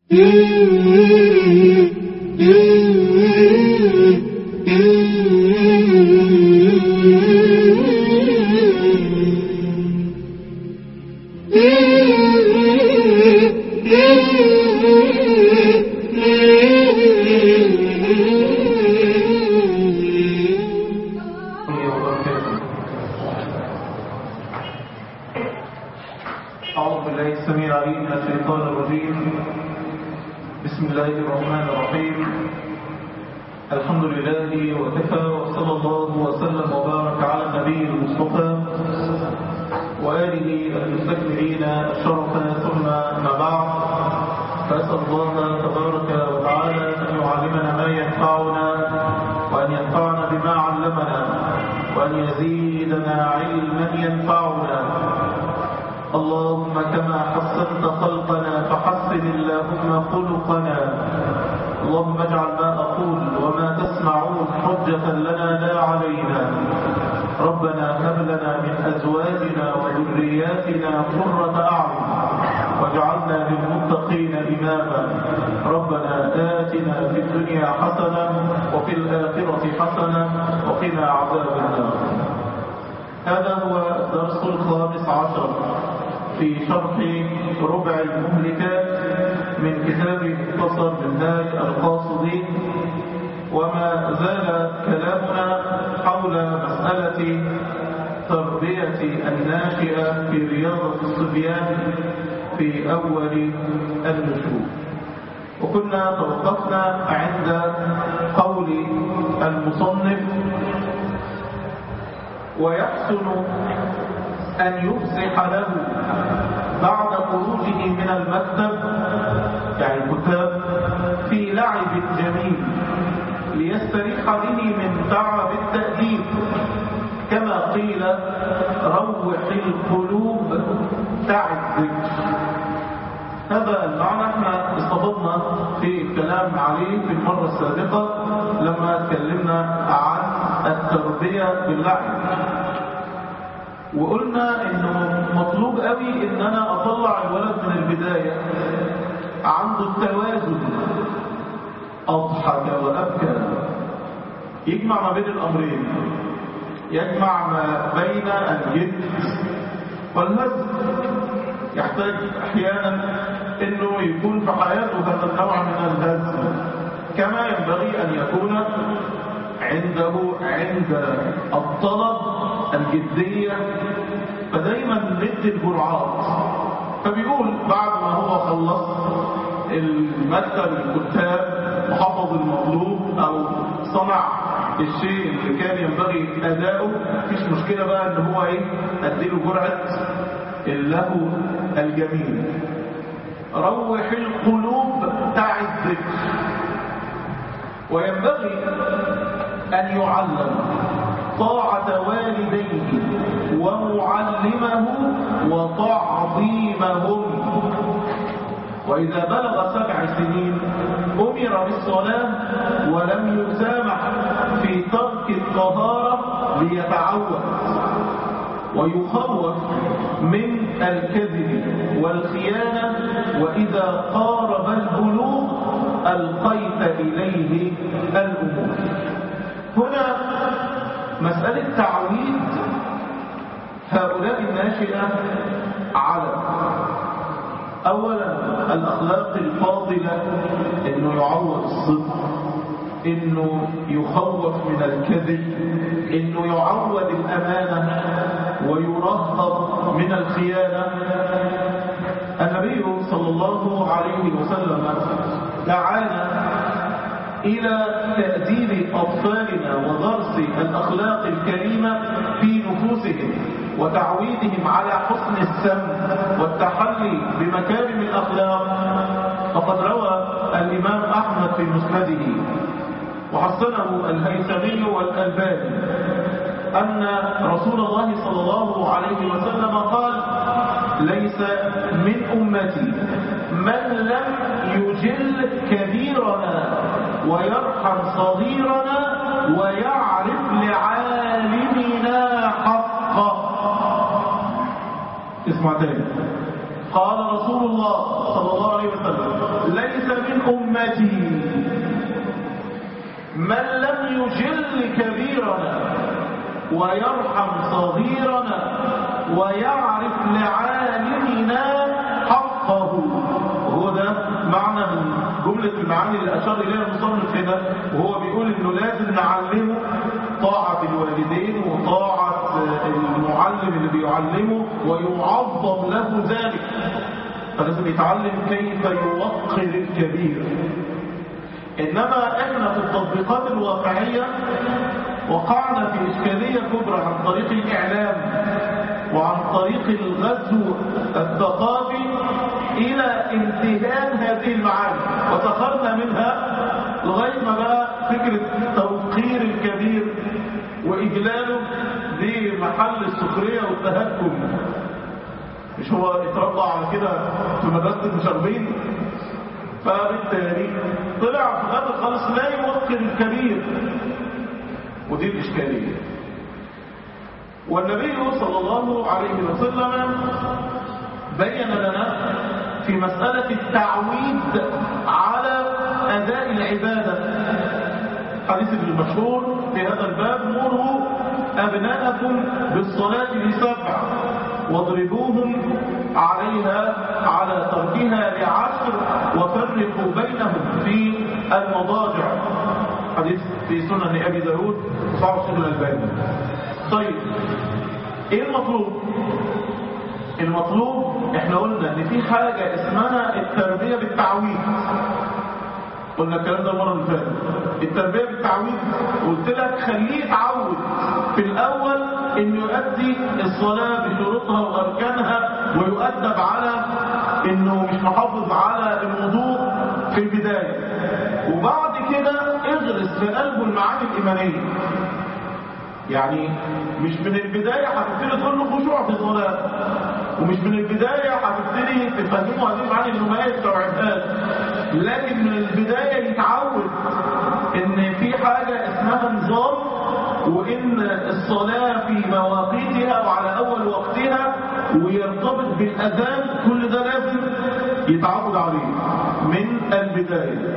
أعوذ بالله السميع العليم من الشيطان الرجيم بسم الله الرحمن الرحيم الحمد لله وكفى وصلى الله وسلم وبارك على النبي المصطفى وآله المستكبرين الشرف ثم ما بعد فأسأل الله تبارك وتعالى أن يعلمنا ما ينفعنا وأن ينفعنا بما علمنا وأن يزيدنا علما ينفعنا اللهم كما حسنت خلقنا فحسن اللهم خلقنا اللهم اجعل ما أقول وما تسمعون حجة لنا لا علينا ربنا هب لنا من أزواجنا وذرياتنا قرة أعين واجعلنا للمتقين إماما ربنا آتنا في الدنيا حسنة وفي الآخرة حسنة وقنا عذاب النار هذا هو الدرس الخامس عشر في شرح ربع المهلكات من كتاب مختصر منهاج القاصدين وما زال كلامنا حول مسألة تربية الناشئة في رياضة الصبيان في أول النشوء وكنا توقفنا عند قول المصنف ويحسن أن يفسح له بعد خروجه من المكتب يعني الكتاب في لعب جميل ليستريح به من تعب التأديب كما قيل روح القلوب تعب الذكر هذا المعنى احنا استفضنا في الكلام عليه في المرة السابقة لما تكلمنا عن التربية باللعب وقلنا انه مطلوب قوي ان انا اطلع الولد من البداية عنده التوازن اضحك وابكى يجمع ما بين الامرين يجمع ما بين الجد والهزم يحتاج احيانا انه يكون في حياته هذا النوع من الهزم كما ينبغي ان يكون عنده عند الطلب الجدية فدايما ندي الجرعات فبيقول بعد ما هو خلص المكتب الكتاب وحفظ المطلوب او صنع الشيء اللي كان ينبغي اداؤه مفيش مشكلة بقى ان هو ايه اديله جرعة اللهو الجميل روح القلوب تعي الذكر وينبغي أن يعلم طاعة والديه ومعلمه وتعظيمهم وإذا بلغ سبع سنين أمر بالصلاة ولم يسامح في ترك الطهارة ليتعود ويخوف من الكذب والخيانة وإذا قارب البلوغ ألقيت إليه الأمور هنا مسألة تعويد هؤلاء الناشئة على أولا الأخلاق الفاضلة إنه يعوض الصدق إنه يخوف من الكذب إنه يعود الأمانة ويرهب من الخيانة النبي صلى الله عليه وسلم دعانا إلى تأديب أطفالنا وغرس الأخلاق الكريمة في نفوسهم وتعويدهم على حسن السم والتحلي بمكارم الأخلاق فقد روى الإمام أحمد في مسنده وحسنه الهيثمي والألباني أن رسول الله صلى الله عليه وسلم قال ليس من أمتي من لم يجل كبيرنا ويرحم صغيرنا ويعرف لعالمنا حقه اسمع تاني قال رسول الله صلى الله عليه وسلم ليس أمتي من لم يجل كبيرنا ويرحم صغيرنا ويعرف لعالمنا حقه وهو ده معنى من جملة المعاني اللي أشار إليها المصنف هنا وهو بيقول إنه لازم نعلمه طاعة الوالدين وطاعة المعلم اللي بيعلمه ويعظم له ذلك فلازم يتعلم كيف يوقر الكبير إنما إحنا في التطبيقات الواقعية وقعنا في إشكالية كبرى عن طريق الإعلام وعن طريق الغزو الثقافي إلى امتهان هذه المعاني وسخرنا منها لغاية ما بقى فكرة توقير الكبير وإجلاله دي محل السخرية والتهكم مش هو اتربى على كده في مدرسة المشاغبين فبالتالي طلع في الآخر خالص لا يوقر الكبير ودي الإشكالية والنبي صلى الله عليه وسلم بين لنا في مسألة التعويد على أداء العبادة حديث المشهور في هذا الباب مروا أبناءكم بالصلاة لسبع واضربوهم عليها على تركها لعشر وفرقوا بينهم في المضاجع حديث في سنن أبي داود وصعب سنن الباني طيب ايه المطلوب المطلوب احنا قلنا ان في حاجة اسمها التربية بالتعويض قلنا الكلام ده المرة اللي فاتت التربية بالتعويض قلت لك خليه يتعود في الاول انه يؤدي الصلاة بشروطها واركانها ويؤدب على انه مش محافظ على الوضوء في البداية وبعد كده اغرس في قلبه المعاني الايمانية يعني مش من البداية هتبتدي تقول له خشوع في الصلاة ومش من البداية هتبتدي تفهمه هذه المعاني انه ما يستوعبهاش لكن من البداية يتعود ان في حاجة اسمها نظام وان الصلاة في مواقيتها وعلى اول وقتها ويرتبط بالاذان كل ده لازم يتعود عليه من البداية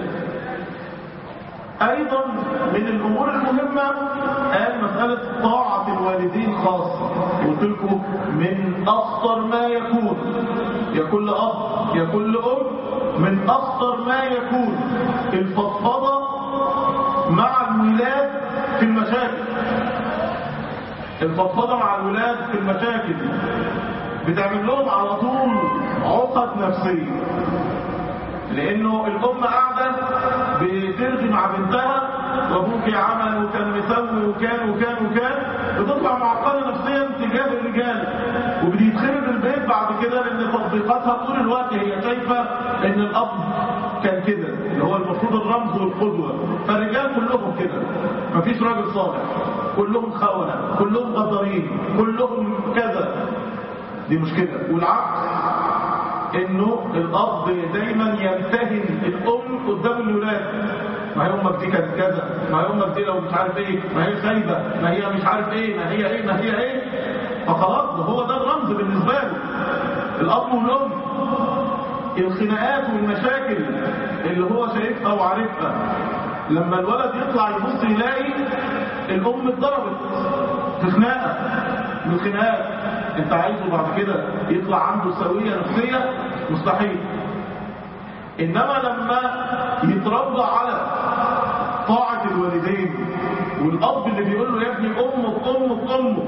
ايضا من الامور المهمة قال مسألة طاعة الوالدين خاصة قلت لكم من اخطر ما يكون يا كل اب يا كل ام من اخطر ما يكون الفضفضة مع الولاد في المشاكل الفضفضة مع الولاد في المشاكل بتعمل لهم على طول عقد نفسية لانه الام قاعده بترغي مع بنتها وابوك عمل وكان مسوي وكان وكان وكان بتطلع معقده نفسيا تجاه الرجال وبيتخرب البيت بعد كده لان تطبيقاتها طول الوقت هي شايفه ان الاب كان كده اللي هو المفروض الرمز والقدوه فالرجال كلهم كده مفيش راجل صالح كلهم خونه كلهم غدارين كلهم كذا دي مشكله والعكس انه الاب دايما يمتهن الام قدام الولاد ما هي امك دي كانت كذا ما هي امك دي لو مش عارف ايه ما هي خايبه ما هي مش عارف ايه ما هي ايه ما هي ايه فخلاص ده هو ده الرمز بالنسبه له الاب والام الخناقات والمشاكل اللي هو شايفها وعارفها لما الولد يطلع يبص يلاقي الام اتضربت في خناقه من الخناقات انت عايزه بعد كده يطلع عنده سوية نفسية مستحيل انما لما يتربى على طاعة الوالدين والاب اللي بيقول له يا ابني امك امك امك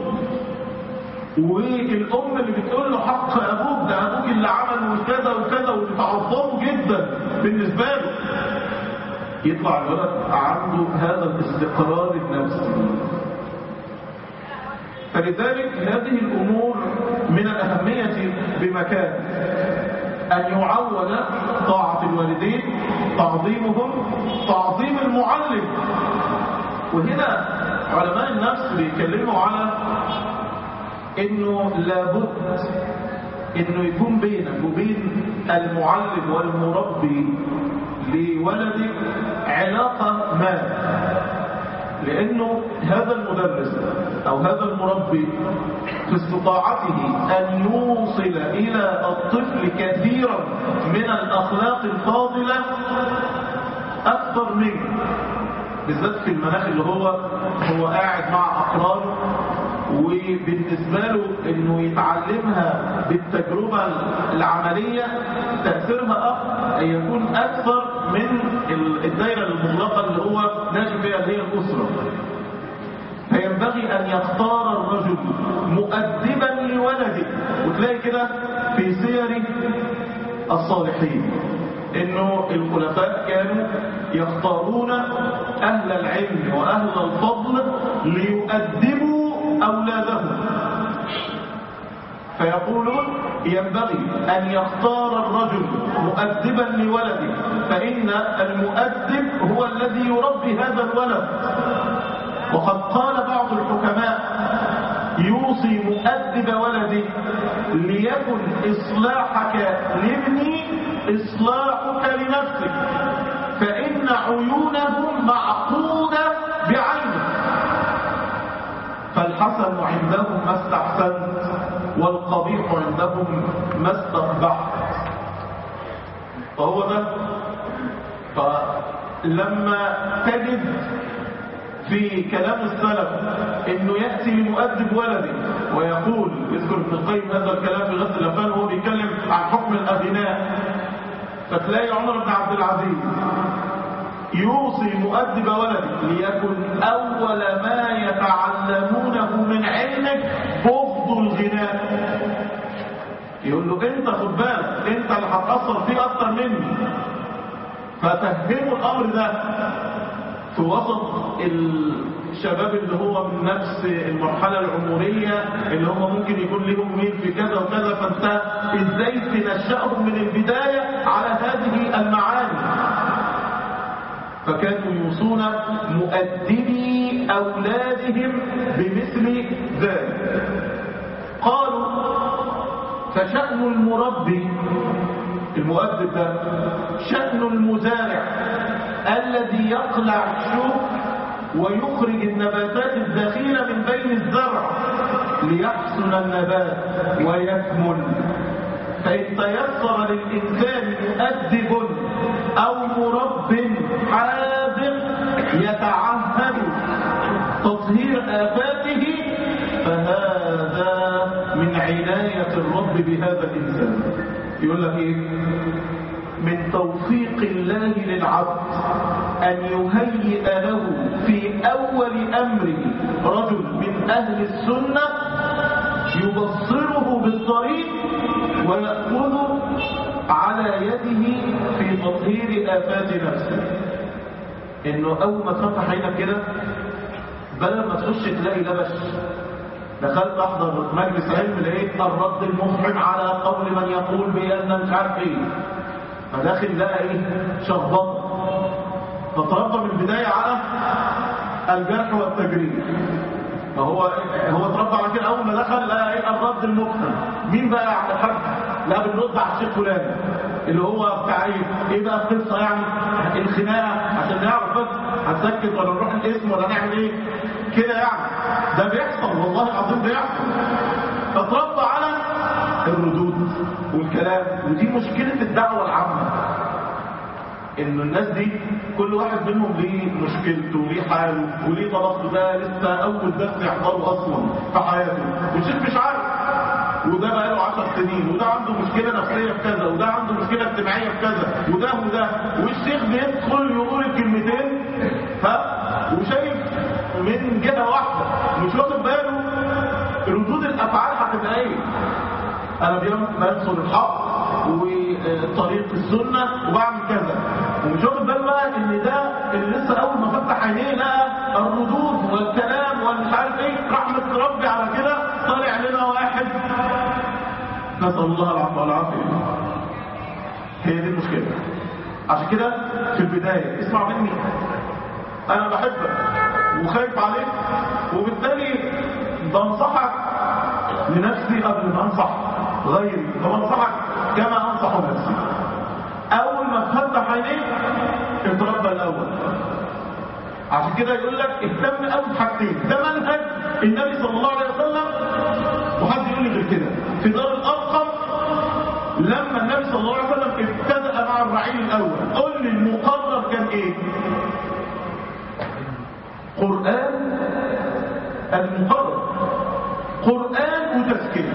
والام اللي بتقول له حق ابوك ده ابوك اللي عمل وكذا وكذا وبتعظمه جدا بالنسبه له يطلع الولد عنده هذا الاستقرار النفسي فلذلك هذه الأمور من الأهمية بمكان أن يعود طاعة الوالدين تعظيمهم تعظيم المعلم وهنا علماء النفس بيتكلموا على انه لابد انه يكون بينك وبين المعلم والمربي لولدك علاقة ما لأنه هذا المدرس أو هذا المربي في استطاعته أن يوصل إلى الطفل كثيرا من الأخلاق الفاضلة أكثر منك بالذات في المناخ اللي هو هو قاعد مع أقرانه وبالنسبة له انه يتعلمها بالتجربة العملية تأثيرها يكون اكثر من الدائرة المغلقة اللي هو ناشي فيها اللي هي الاسرة فينبغي ان يختار الرجل مؤدبا لولده وتلاقي كده في سير الصالحين انه الخلفاء كانوا يختارون اهل العلم واهل الفضل ليؤدبوا أولادهم فيقولون ينبغي أن يختار الرجل مؤدبا لولده فإن المؤدب هو الذي يربي هذا الولد وقد قال بعض الحكماء يوصي مؤدب ولده ليكن إصلاحك لابني إصلاحك لنفسك فإن عيونهم معقودة بعينك فالحسن عندهم ما استحسنت والقبيح عندهم ما استقبحت فهو ده فلما تجد في كلام السلف انه يأتي لمؤدب ولده ويقول يذكر ابن القيم هذا الكلام في غسل الافان وهو بيتكلم عن حكم الاغناء فتلاقي عمر بن عبد العزيز يوصي مؤدب ولده ليكن أول ما يتعلمونه من علمك بغض الغناء يقول له انت خد بالك انت اللي هتأثر فيه أكتر مني ففهموا الأمر ده في وسط الشباب اللي هو من نفس المرحلة العمرية اللي هم ممكن يكون لهم ميل في كذا وكذا فانت ازاي تنشأهم من البداية على هذه المعاني فكانوا يوصون مؤدبي أولادهم بمثل ذلك قالوا فشأن المربي المؤدب ده شأن المزارع الذي يقلع الشوك ويخرج النباتات الدخيلة من بين الزرع ليحسن النبات ويكمل فإن تيسر للإنسان مؤدب أو مرب حاذر يتعهد تطهير آفاته فهذا من عناية الرب بهذا الإنسان يقول لك إيه من توفيق الله للعبد أن يهيئ له في أول أمره رجل من أهل السنة يبصره بالطريق ويأخذ على يده في تطهير آفات نفسه إنه أول ما تفتح عينك كده بدل ما تخش تلاقي لبش دخلت أحضر مجلس علم لقيت الرد المفحم على قول من يقول بأن مش عارف إيه فداخل لقى إيه شخبطة فتربى من البداية على الجرح والتجريح فهو هو اتربى على كده اول ما دخل لقى ايه الرد المقتل مين بقى يا عبد الحاج لا بنرد على الشيخ فلان اللي هو بتاع ايه ايه بقى القصه يعني الخناقه عشان نعرف بس هنسكت ولا نروح الاسم ولا نعمل ايه كده يعني ده بيحصل والله العظيم بيحصل فتربى على الردود والكلام ودي مشكله الدعوه العامه انه الناس دي كل واحد منهم ليه مشكلته وليه حاله وليه طلبته ده لسه اول درس يحضره اصلا في حياته والشيخ مش عارف وده بقى له 10 سنين وده عنده مشكله نفسيه في كذا وده عنده مشكله اجتماعيه في كذا وده وده والشيخ بيدخل يقول الكلمتين ها وشايف من جهه واحده مش واخد باله ردود الافعال هتبقى ايه انا بنصر الحق وطريق السنة وبعمل كذا ومش واخد بال بقى ان ده اللي لسه اول ما فتح عينيه لقى الردود والكلام والمش عارف ايه رحمة ربي على كده طالع لنا واحد نسأل الله العفو والعافية هي دي المشكلة عشان كده في البداية اسمع مني انا بحبك وخايف عليك وبالتالي بنصحك لنفسي قبل ما انصح غيري فبنصحك كما أنصح نفسي أول ما تفتح عينيك اتربى الأول عشان كده يقول لك اهتم قوي بحاجتين ده منهج النبي صلى الله عليه وسلم وحد يقول لي غير كده في دار الأرقم لما النبي صلى الله عليه وسلم ابتدأ مع الرعيل الأول قل لي المقرر كان ايه قرآن المقرر قرآن وتزكية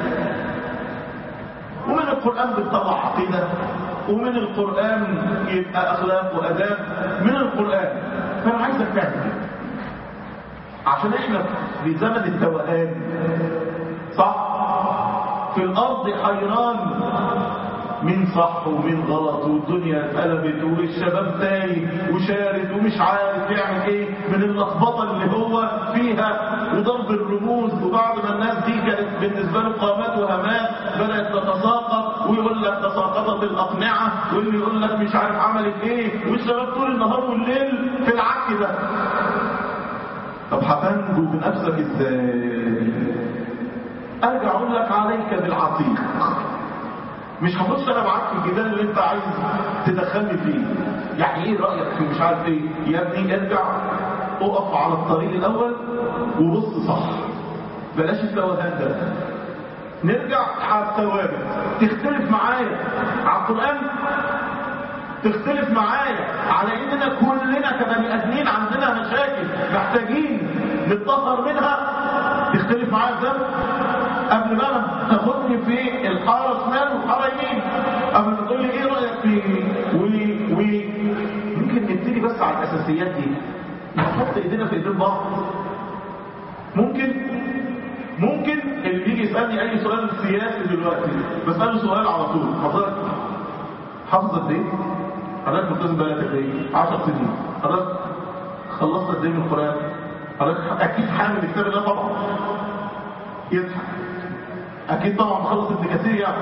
ومن القرآن بتطلع عقيدة ومن القرآن يبقى أخلاق وأداب من القرآن فأنا عايزك تعمل كده عشان احنا في زمن التوهان صح في الأرض حيران مين صح ومين غلط والدنيا اتقلبت والشباب تايه وشارد ومش عارف يعمل ايه من اللخبطه اللي هو فيها وضرب الرموز وبعض ما الناس دي كانت بالنسبه له قامات وهمات بدات تتساقط ويقول لك تساقطت الاقنعه واللي يقول لك مش عارف عملت ايه والشباب طول النهار والليل في العك ده طب هتنجو بنفسك ازاي ارجع اقول لك عليك بالعتيق مش هخش انا معاك في الجدال اللي انت عايز تدخلني فيه يعني ايه رايك في مش عارف ايه يا ابني ارجع اقف على الطريق الاول وبص صح بلاش التوهان ده نرجع على الثوابت تختلف معايا على القران تختلف معايا على اننا كلنا كبني ادمين عندنا مشاكل محتاجين نتطهر منها تختلف معايا ده قبل ما تاخدني في الحاره شمال والحاره يمين قبل ما تقول لي ايه رايك في و و ممكن نبتدي بس على الاساسيات دي نحط ايدينا في ايدين بعض ممكن ممكن اللي بيجي يسالني اي سؤال سياسي دلوقتي بساله سؤال على طول حضرتك حافظ قد ايه؟ حضرتك ملتزم بقالك قد ايه؟ 10 سنين حضرتك خلصت قد ايه من القران؟ حضرتك اكيد حامل كتاب الله طبعا يضحك اكيد طبعا خلص ابن كثير يعني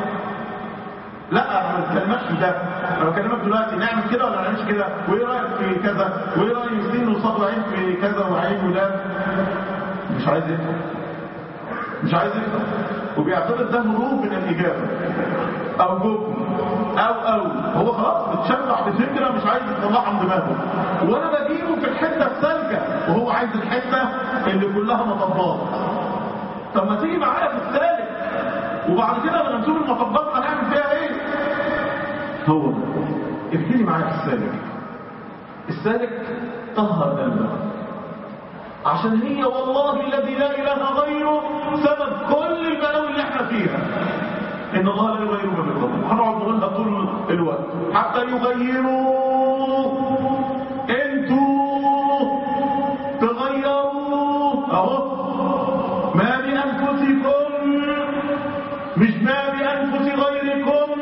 لا انا ما بتكلمكش في ده انا بكلمك دلوقتي نعمل كده ولا ما نعملش كده وايه رايك في كذا وايه رايك سين وصاد وعين في كذا وعين وده مش عايز يفهم مش عايز يفهم وبيعتبر ده هروب من الاجابه او جبن او او هو خلاص متشبع بفكره مش عايز يطلعها من دماغه وانا بجيبه في الحته السالكه وهو عايز الحته اللي كلها مطبات طب ما تيجي معايا في السالك وبعد كده لما نشوف المطبات هنعمل فيها ايه هو ده ابتدي معايا في السالك السالك طهر قلبك عشان هي والله الذي لا اله غيره سبب كل البلاوي اللي احنا فيها ان الله لا يغير ما بقوم هنقعد نقولها طول الوقت حتى يغيروا انتوا تغيروا اهو ما بانفسكم مش ما بانفس غيركم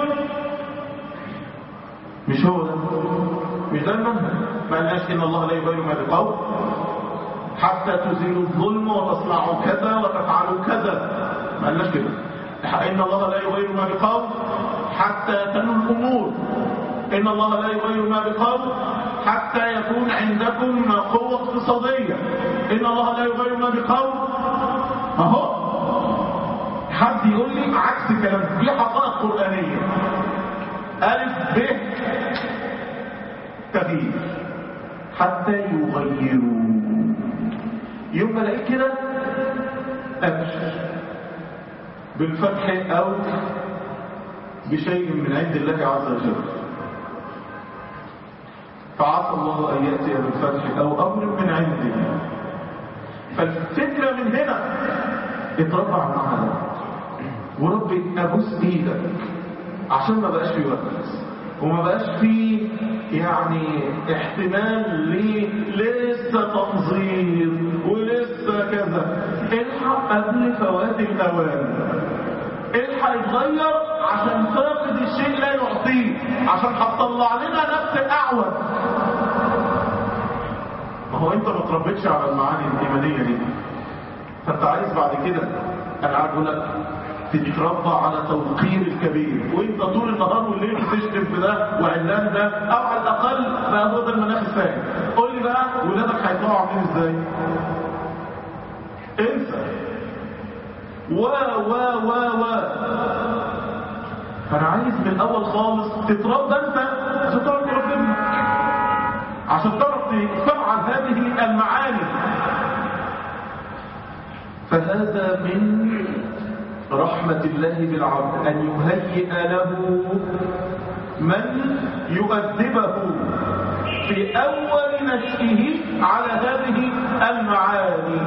مش هو ده مش ده المنهج ما قالناش ان الله لا يغير ما بقوم حتى تزيلوا الظلم وتصنعوا كذا وتفعلوا كذا ما قالناش كده إن الله لا يغير ما بقوم حتى تنوا الأمور إن الله لا يغير ما بقوم حتى يكون عندكم قوة اقتصادية إن الله لا يغير ما بقوم أهو حد يقول لي عكس الكلام دي حقائق قرآنية ألف ب تغيير حتى يغيروا يوم ما الاقيك كده أبشر بالفتح أو بشيء من عند الله عز وجل فعسى الله أن يأتي بالفتح أو أمر من عنده فالفكرة من هنا اترفع معنا وربي أبوس إيدك عشان ما بقاش في وقت وما بقاش في يعني احتمال ليه لسه تنظير ولسه كذا الحق قبل فوات الاوان الحق يتغير عشان فاقد الشيء لا يعطيه عشان هتطلع لنا نفس الاعوج ما هو انت ما تربيتش على المعاني الايمانيه دي فانت عايز بعد كده انا عارف اقول لك تتربى على توقير الكبير وانت طول النهار والليل بتشتم في ده وعلان ده او على الاقل بقى هو ده المناخ الثاني قول لي بقى ولادك هيطلعوا عاملين ازاي انسى و و و و فانا عايز من الاول خالص تتربى انت عشان تعرف تربي ابنك عشان تعرف تفعل هذه المعاني فهذا من رحمة الله بالعبد أن يهيئ له من يؤدبه في أول نشأه على هذه المعاني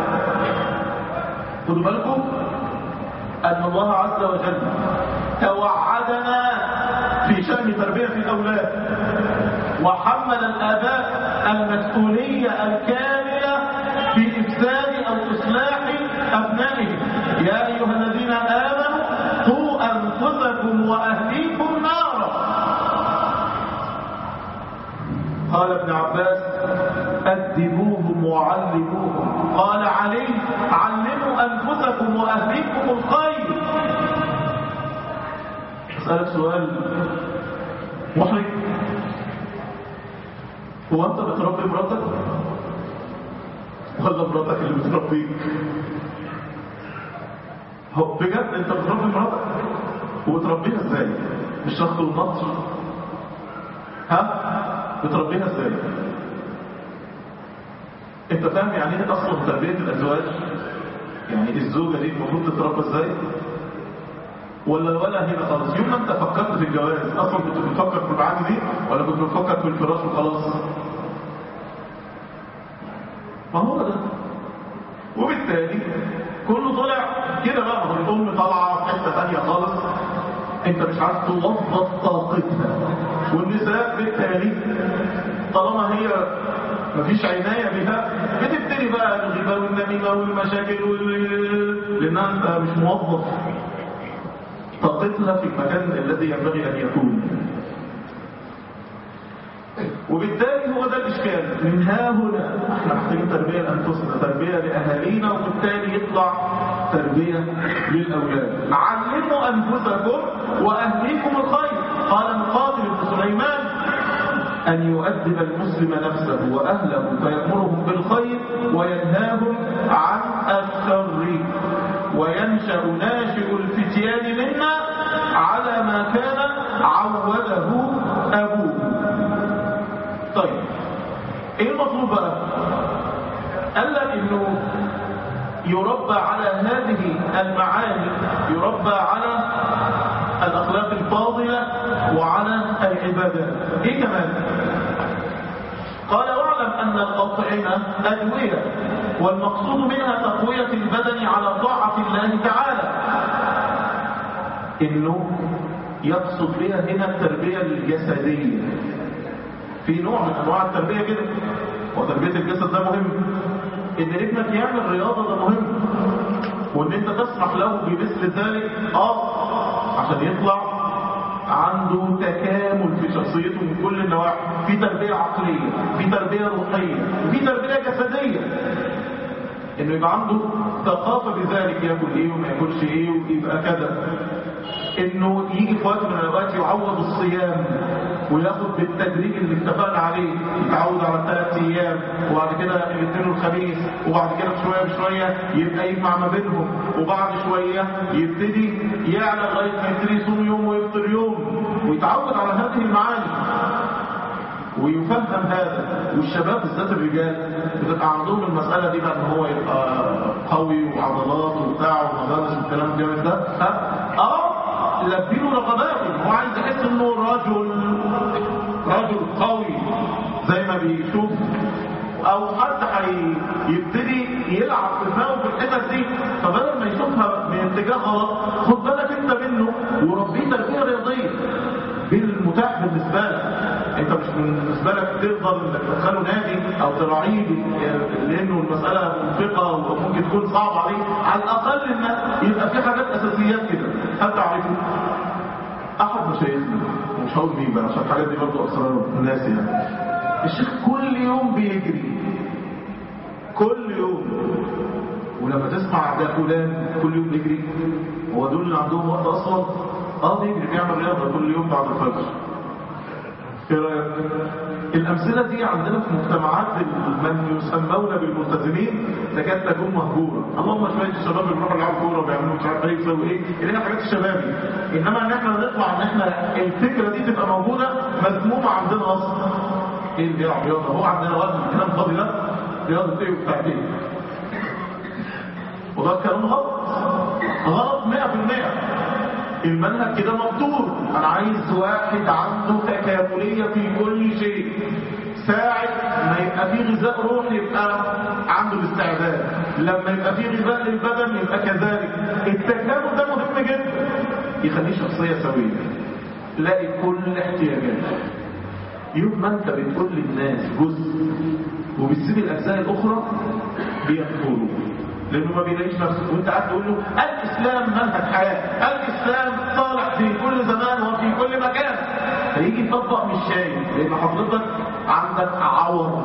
خدوا بالكم أن الله عز وجل توعدنا في شأن تربية الأولاد وحمل الآباء المسؤولية الكاملة في إفساد أو إصلاح أبنائهم يا أيها الذين آمنوا قوا أنفسكم وأهليكم نارا قال ابن عباس أدبوهم وعلموهم قال علي علموا أنفسكم وأهليكم الخير أسألك سؤال محرج هو أنت بتربي مراتك ولا مراتك اللي بتربيك هو بجد أنت بتربي مراتك وبتربيها إزاي مش شخص المطر ها بتربيها ازاي انت فاهم يعني ايه اصلا تربيه الازواج يعني الزوجه دي المفروض تتربى ازاي ولا ولا هنا خالص يوم ما انت فكرت في الجواز اصلا كنت بتفكر في المعاني دي ولا كنت بتفكر في الفراش وخلاص ما هو ده وبالتالي كله طلع كده بقى ما هو الام طالعه في حته ثانيه خالص انت مش عارف توظف طاقتها والنساء بالتالي طالما هي مفيش عناية بها بتبتدي بقى الغيبة والنميمة والمشاكل وال... لأنها انت مش موظف طاقتها في المكان الذي ينبغي أن يكون وبالتالي هو ده الإشكال من ها هنا احنا محتاجين تربية لأنفسنا تربية لأهالينا وبالتالي يطلع تربية للأولاد علموا أنفسكم وأهليكم الخير قال مقاتل بن سليمان أن يؤدب المسلم نفسه وأهله فيأمرهم بالخير وينهاهم عن الشر وينشأ ناشئ الفتيان منا على ما كان عوده أبوه طيب ايه المطلوب بقى قال لك انه يربى على هذه المعاني يربى على الاخلاق الفاضله وعلى العبادات ايه كمان قال واعلم ان الاطعمه ادويه والمقصود منها تقويه البدن على طاعه الله تعالى انه يقصد بها هنا التربيه الجسديه في نوع من انواع التربيه كده وتربيه الجسد ده مهم ان ابنك يعمل رياضه ده مهم وان انت تسمح له بمثل ذلك اه عشان يطلع عنده تكامل في شخصيته من كل النواحي في تربيه عقليه في تربيه روحيه وفي تربيه جسديه انه يبقى عنده ثقافه بذلك ياكل ايه وما ياكلش ايه ويبقى كذا انه يجي في وقت من الاوقات يعوض الصيام وياخد بالتدريج اللي اتفقنا عليه يتعود على ثلاث ايام وبعد كده الاثنين والخميس وبعد كده بشويه بشويه يبقى يجمع ما بينهم وبعد شويه يبتدي يعلى لغايه ما يبتدي يصوم يوم ويفطر يوم ويتعود على هذه المعاني ويفهم هذا والشباب بالذات الرجال بتبقى عندهم المسألة دي بقى ان هو يبقى قوي وعضلات وبتاع ومدارس والكلام الجامد ده ها اه لبيله رغباته هو عايز يحس انه رجل رجل قوي زي ما بيشوف او حتى هيبتدي يلعب في دماغه في الحتت دي فبدل ما يشوفها من اتجاه غلط خد بالك انت منه وربيه تربيه رياضيه بالمتاح بالنسبه لك انت مش بالنسبه لك تقدر انك تدخله نادي او تراعيه لانه المساله منفقه وممكن تكون صعبه عليه على الاقل ان يبقى في حاجات اساسيات كده هل تعرفوا احد مشايخنا مش هقول مين بقى عشان الحاجات دي برضه اسرار الناس يعني الشيخ كل يوم بيجري كل يوم ولما تسمع ده فلان كل يوم بيجري هو دول اللي عندهم وقت اصلا اه بيجري بيعمل رياضه كل يوم بعد الفجر ايه رايك الامثله دي عندنا في مجتمعات من يسمون بالملتزمين تكاد تكون مهجوره اللهم شويه الشباب اللي بيروحوا يلعبوا كوره وبيعملوا مش عارف ايه يسووا ايه اللي هي حاجات الشبابي انما ان احنا نطلع ان احنا الفكره دي تبقى موجوده مذمومه عندنا اصلا ايه اللي بيلعب رياضه هو عندنا وقت الكلام فاضي ده رياضه ايه وبتاع ايه وده كلام غلط غلط 100% المنهج كده مفتوح انا عايز واحد عنده تكامليه في كل شيء ساعة ما يبقى فيه غذاء روحي يبقى عنده الاستعداد لما يبقى فيه غذاء للبدن يبقى كذلك التكامل ده مهم جدا يخليه شخصية سوية لاقي كل احتياجاته يوم ما انت بتقول للناس جزء وبتسيب الاجزاء الاخرى بيكفروا لانه ما بيلاقيش نفسه وانت قاعد تقول له الاسلام منهج حياه الاسلام صالح في كل زمان وفي كل مكان هيجي يطبق مش شايف لان حضرتك عندك عور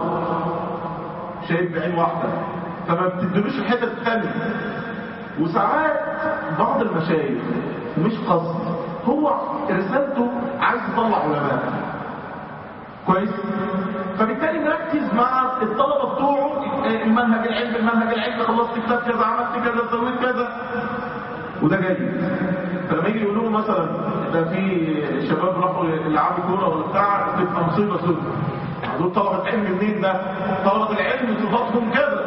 شايف بعين واحده فما بتدلوش الحته الثانيه وساعات بعض المشايخ مش قصد هو رسالته عايز يطلع علماء كويس فبالتالي مركز مع الطلبه بتوعه المنهج العلمي المنهج العلمي خلصت كتاب كذا عملت كذا سويت كذا وده جيد فلما يجي يقولوا مثلا ده في شباب راحوا يلعبوا كوره ولا بتاع تبقى مصيبه سودة دول طلبه علم منين ده؟ طلبه العلم صفاتهم كذا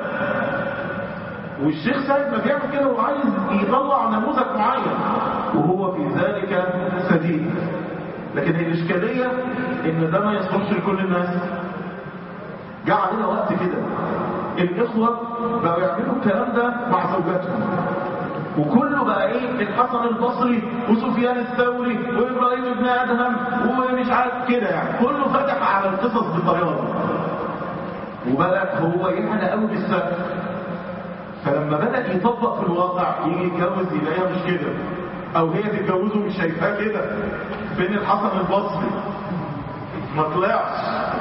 والشيخ سيد ما بيعمل كده هو عايز يطلع نموذج معين وهو في ذلك سديد لكن هي الإشكالية إن ده ما يصلحش لكل الناس جاء علينا وقت كده الإخوة بقوا يعملوا الكلام ده مع زوجاتهم وكله بقى ايه الحسن البصري وسفيان الثوري وابراهيم بن ادهم ومش عارف كده يعني كله فتح على القصص بالطياره وبدأ هو يعلى قوي بالسقف فلما بدأ يطبق في الواقع يجي يتجوز يلاقيها مش كده او هي تتجوزه مش شايفاه كده فين الحسن البصري ما طلعش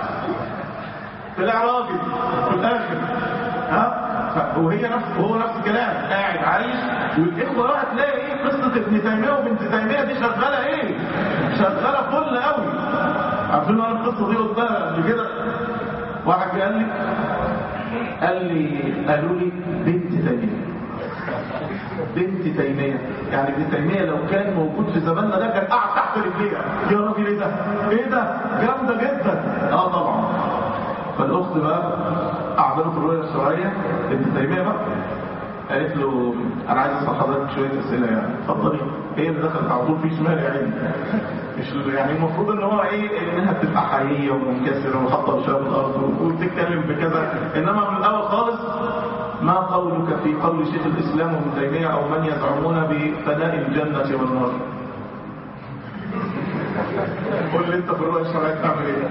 طلع راجل في الاخر ها وهي نفس هو نفس الكلام قاعد عايش والاخوه بقى تلاقي ايه قصه ابن تيميه وبنت تيميه دي شغاله ايه شغاله فل قوي عارفين انا القصه دي قلتها قبل كده واحد قال لي قال لي قالوا لي بنت تيميه بنت تيمية يعني ابن تيمية لو كان موجود في زماننا ده كان قاعد تحت رجليها يا راجل ايه ده ايه ده جامدة جدا اه طبعا فالاخت بقى قعدوا في الرؤية الشرعية ابن تيمية بقى قالت له انا عايز اسال حضرتك شويه اسئله يعني اتفضلي هي اللي دخلت على طول في شمال يا عيني مش يعني المفروض ان هو ايه انها تبقى حقيقيه ومنكسره وحاطه وشها في الارض وتتكلم بكذا انما من الاول خالص ما قولك في قول شيخ الإسلام وابن تيمية أو من يزعمون بفناء الجنة والنار قول لي انت في الرؤية الشرعية تعمل ايه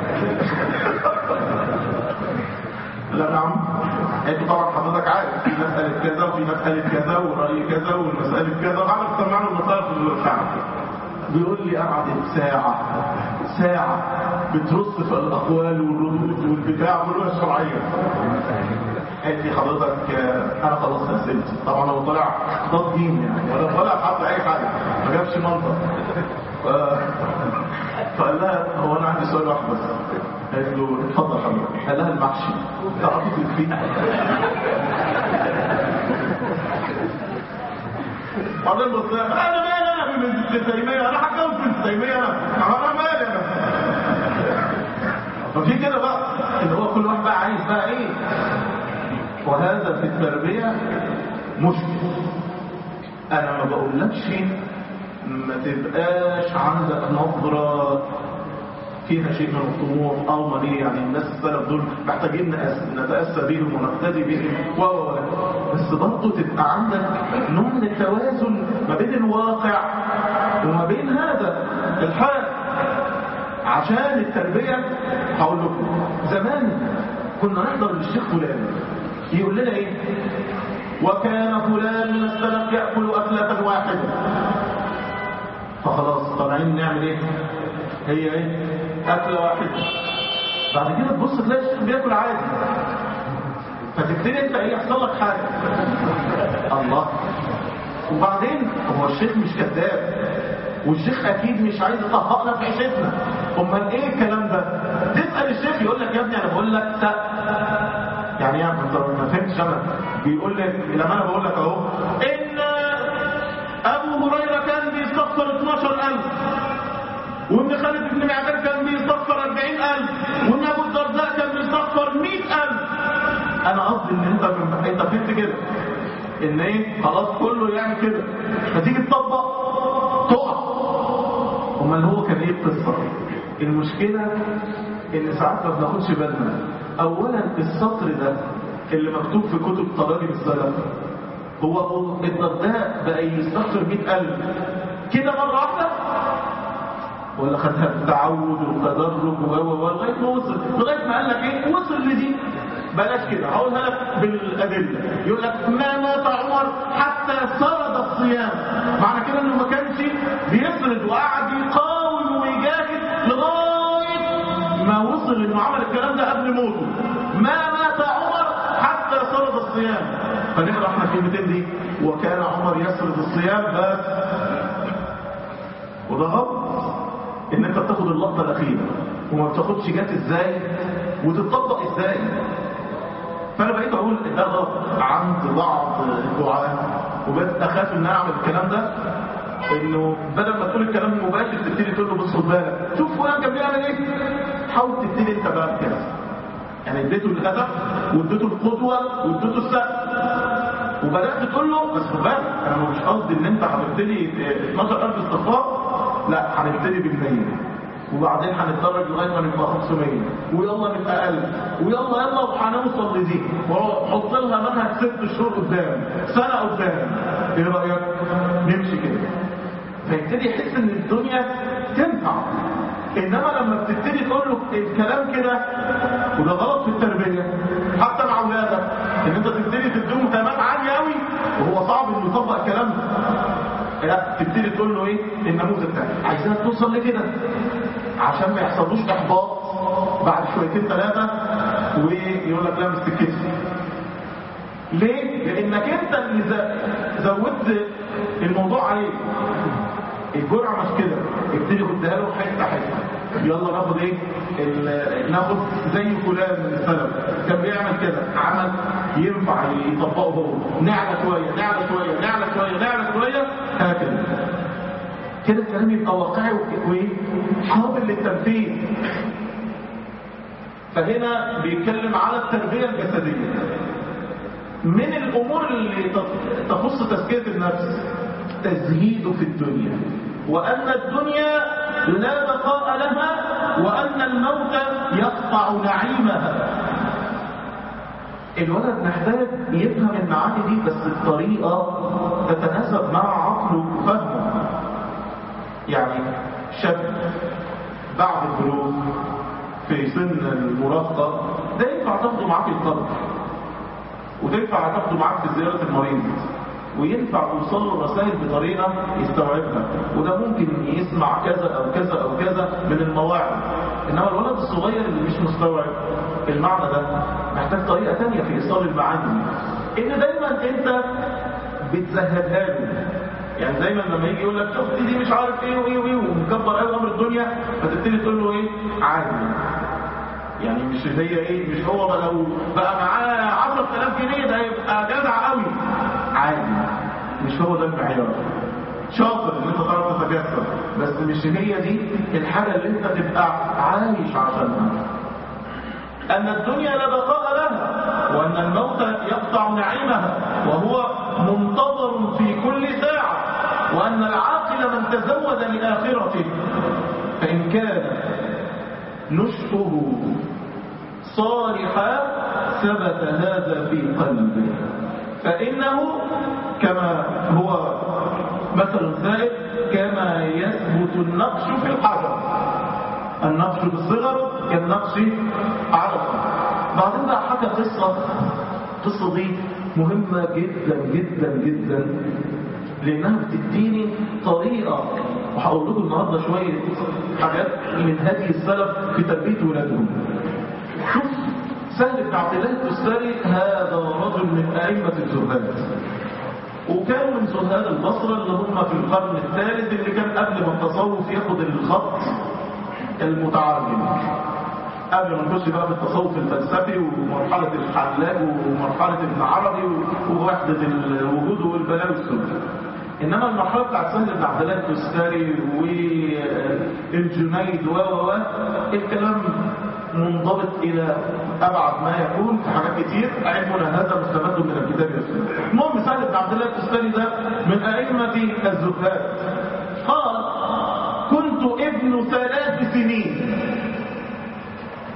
لا نعم انت طبعا حضرتك عارف في مسألة كذا وفي مسألة كذا ورأي كذا والمسألة كذا وعمل تسمعنا المسألة في الشعب بيقول لي قعدت ساعة ساعة بترص في الأقوال والردود والبتاع والرؤية الشرعية قالت لي حضرتك انا خلصت اسئلتي طبعا هو طلع ضد دين يعني ولا ولا حط اي حاجه ما جابش منطق ف... فقال لها هو انا عندي سؤال واحد بس قالت له اتفضل حضرتك قال لها المحشي تعرفي تلفيه بعدين بص انا مالي انا بنت تيميه انا هتجوز بنت تيميه انا انا مالي انا ففي كده بقى ان هو كل واحد بقى عايز بقى ايه وهذا في التربية مشكل انا ما بقولكش ما تبقاش عندك نظرة فيها شيء من الطموح او ما ليه يعني الناس السلف دول محتاجين نتأسى بيهم ونقتدي بهم و بس برضه تبقى عندك نوع من التوازن ما بين الواقع وما بين هذا الحال عشان التربية هقول لكم زمان كنا نحضر للشيخ فلان يقول لنا ايه وكان فلان من السلف يأكل أكلة واحدة فخلاص طالعين نعمل ايه هي ايه أكلة واحدة بعد كده تبص تلاقي الشيخ بياكل عادي فتبتدي انت ايه يحصل لك حاجة الله وبعدين هو الشيخ مش كذاب والشيخ اكيد مش عايز يطبقنا في عيشتنا امال ايه الكلام ده تسال الشيخ يقول لك يا ابني انا بقول لك لا يعني يعني انت ما فهمتش انا بيقول لك لما انا بقول لك اهو ان ابو هريره كان بيستغفر 12000 وابن خالد بن معدان كان بيستغفر 40000 وان ابو الدرداء كان بيستغفر 100000 انا قصدي ان انت انت فهمت كده ان ايه خلاص كله يعمل كده فتيجي تطبق تقع امال هو كان ايه القصه المشكلة ان ساعات ما بناخدش بالنا اولا السطر ده اللي مكتوب في كتب تراجم السلف هو الدرداء بقى يستغفر 100000 كده مرة واحدة ولا خدها بالتعود والتدرج و و لغايه ما وصل لغايه ما قال لك ايه وصل لدي بلاش كده هقولها لك بالادله يقول لك ما مات عمر حتى سرد الصيام معنى كده انه ما كانش بيسرد وقعد يقاوم ويجاهد لغايه ما وصل انه عمل الكلام ده قبل موته ما مات عمر حتى سرد الصيام فنقرا احنا الكلمتين دي وكان عمر يسرد الصيام بس وده غلط ان انت بتاخد اللقطه الاخيره وما بتاخدش جات ازاي وتطبق ازاي فانا بقيت اقول ده غلط عند بعض الدعاة وبقيت اخاف ان اعمل الكلام ده انه بدل ما تقول الكلام المباشر تبتدي تقول له بص خد بالك شوف فلان كان بيعمل ايه حاول تبتدي انت بقى كده يعني اديته الهدف واديته القدوه واديته السقف وبدات تقول له بس خد بالك انا مش قصدي ان انت هتبتدي 12000 استغفار لا هنبتدي بالمية وبعدين هنتدرج لغايه ما نبقى 500 ويلا نبقى 1000 ويلا يلا وهنوصل لدي وحط لها منهج ست شهور قدام سنه قدام ايه رايك؟ نمشي كده فيبتدي يحس ان الدنيا تنفع انما لما بتبتدي تقول له الكلام كده وده غلط في التربيه حتى مع اولادك ان انت تبتدي تديهم تمام عالي قوي وهو صعب انه يطبق الكلام ده لا تبتدي تقول له ايه النموذج ده عايزينك توصل لكده عشان ما يحصلوش احباط بعد شويتين ثلاثه ويقول لك لا مش سكتي ليه؟ لانك انت اللي زودت الموضوع عليه الجرعه مش كده ابتدي خدها له حته حته يلا ناخد ايه ناخد زي فلان من السلف كان بيعمل كده عمل ينفع يطبقه هو نعلى شويه نعلى شويه نعلى شويه نعلى شويه هكذا كده الكلام يبقى واقعي وقابل للتنفيذ فهنا بيتكلم على التربيه الجسديه من الامور اللي تخص تزكيه النفس تزهيد في الدنيا وأن الدنيا لا بقاء لها وأن الموت يقطع نعيمها الولد محتاج يفهم المعاني دي بس بطريقة تتناسب مع عقله وفهمه يعني شاب بعد البلوغ في سن المراهقة ده ينفع تاخده معاك القبر وتنفع تاخده معاك في زيارة المريض وينفع توصل له رسائل بطريقة يستوعبها وده ممكن يسمع كذا أو كذا أو كذا من المواعظ إنما الولد الصغير اللي مش مستوعب المعنى ده محتاج طريقة تانية في إيصال المعاني إن دايما أنت بتزهدها له يعني دايما لما يجي يقول لك شفت دي مش عارف ايه وايه وايه ومكبر قوي امر الدنيا فتبتدي تقول له ايه عادي يعني مش هي ايه مش هو بقى لو بقى معاه 10000 جنيه ده يبقى جدع قوي عادي مش هو ده المعيار شاطر ان انت تعرف تتجسد بس مش هي دي الحاجه اللي انت تبقى عايش عشانها ان الدنيا لا بقاء لها وان الموت يقطع نعيمها وهو منتظر في كل ساعه وان العاقل من تزود لاخرته فان كان نشأه صالحا ثبت هذا في قلبه فإنه كما هو مثل ذلك كما يثبت النقش في الحجر النقش بالصغر كالنقش على بعدين بقى حكى قصة القصة دي مهمة جدا جدا جدا لأنها بتديني طريقة وهقول لكم النهارده شوية حاجات من هدي السلف في تربية ولادهم شوف سهل بن عبد الله التستري هذا رجل من أئمة الزهاد وكانوا من زهاد البصرة اللي هم في القرن الثالث اللي كان قبل ما التصوف ياخد الخط المتعرجم قبل ما نخش بقى بالتصوف الفلسفي ومرحلة الحلاج ومرحلة ابن عربي ووحدة الوجود والبلاء والسلطة انما المرحله بتاعت سهل بن عبد الله التستاري والجنيد و و الكلام منضبط الى ابعد ما يكون في حاجات كتير علمنا هذا مستمد من الكتاب والسنه المهم سهل بن عبد الله التستاري ده من ائمه الزهاد قال كنت ابن ثلاث سنين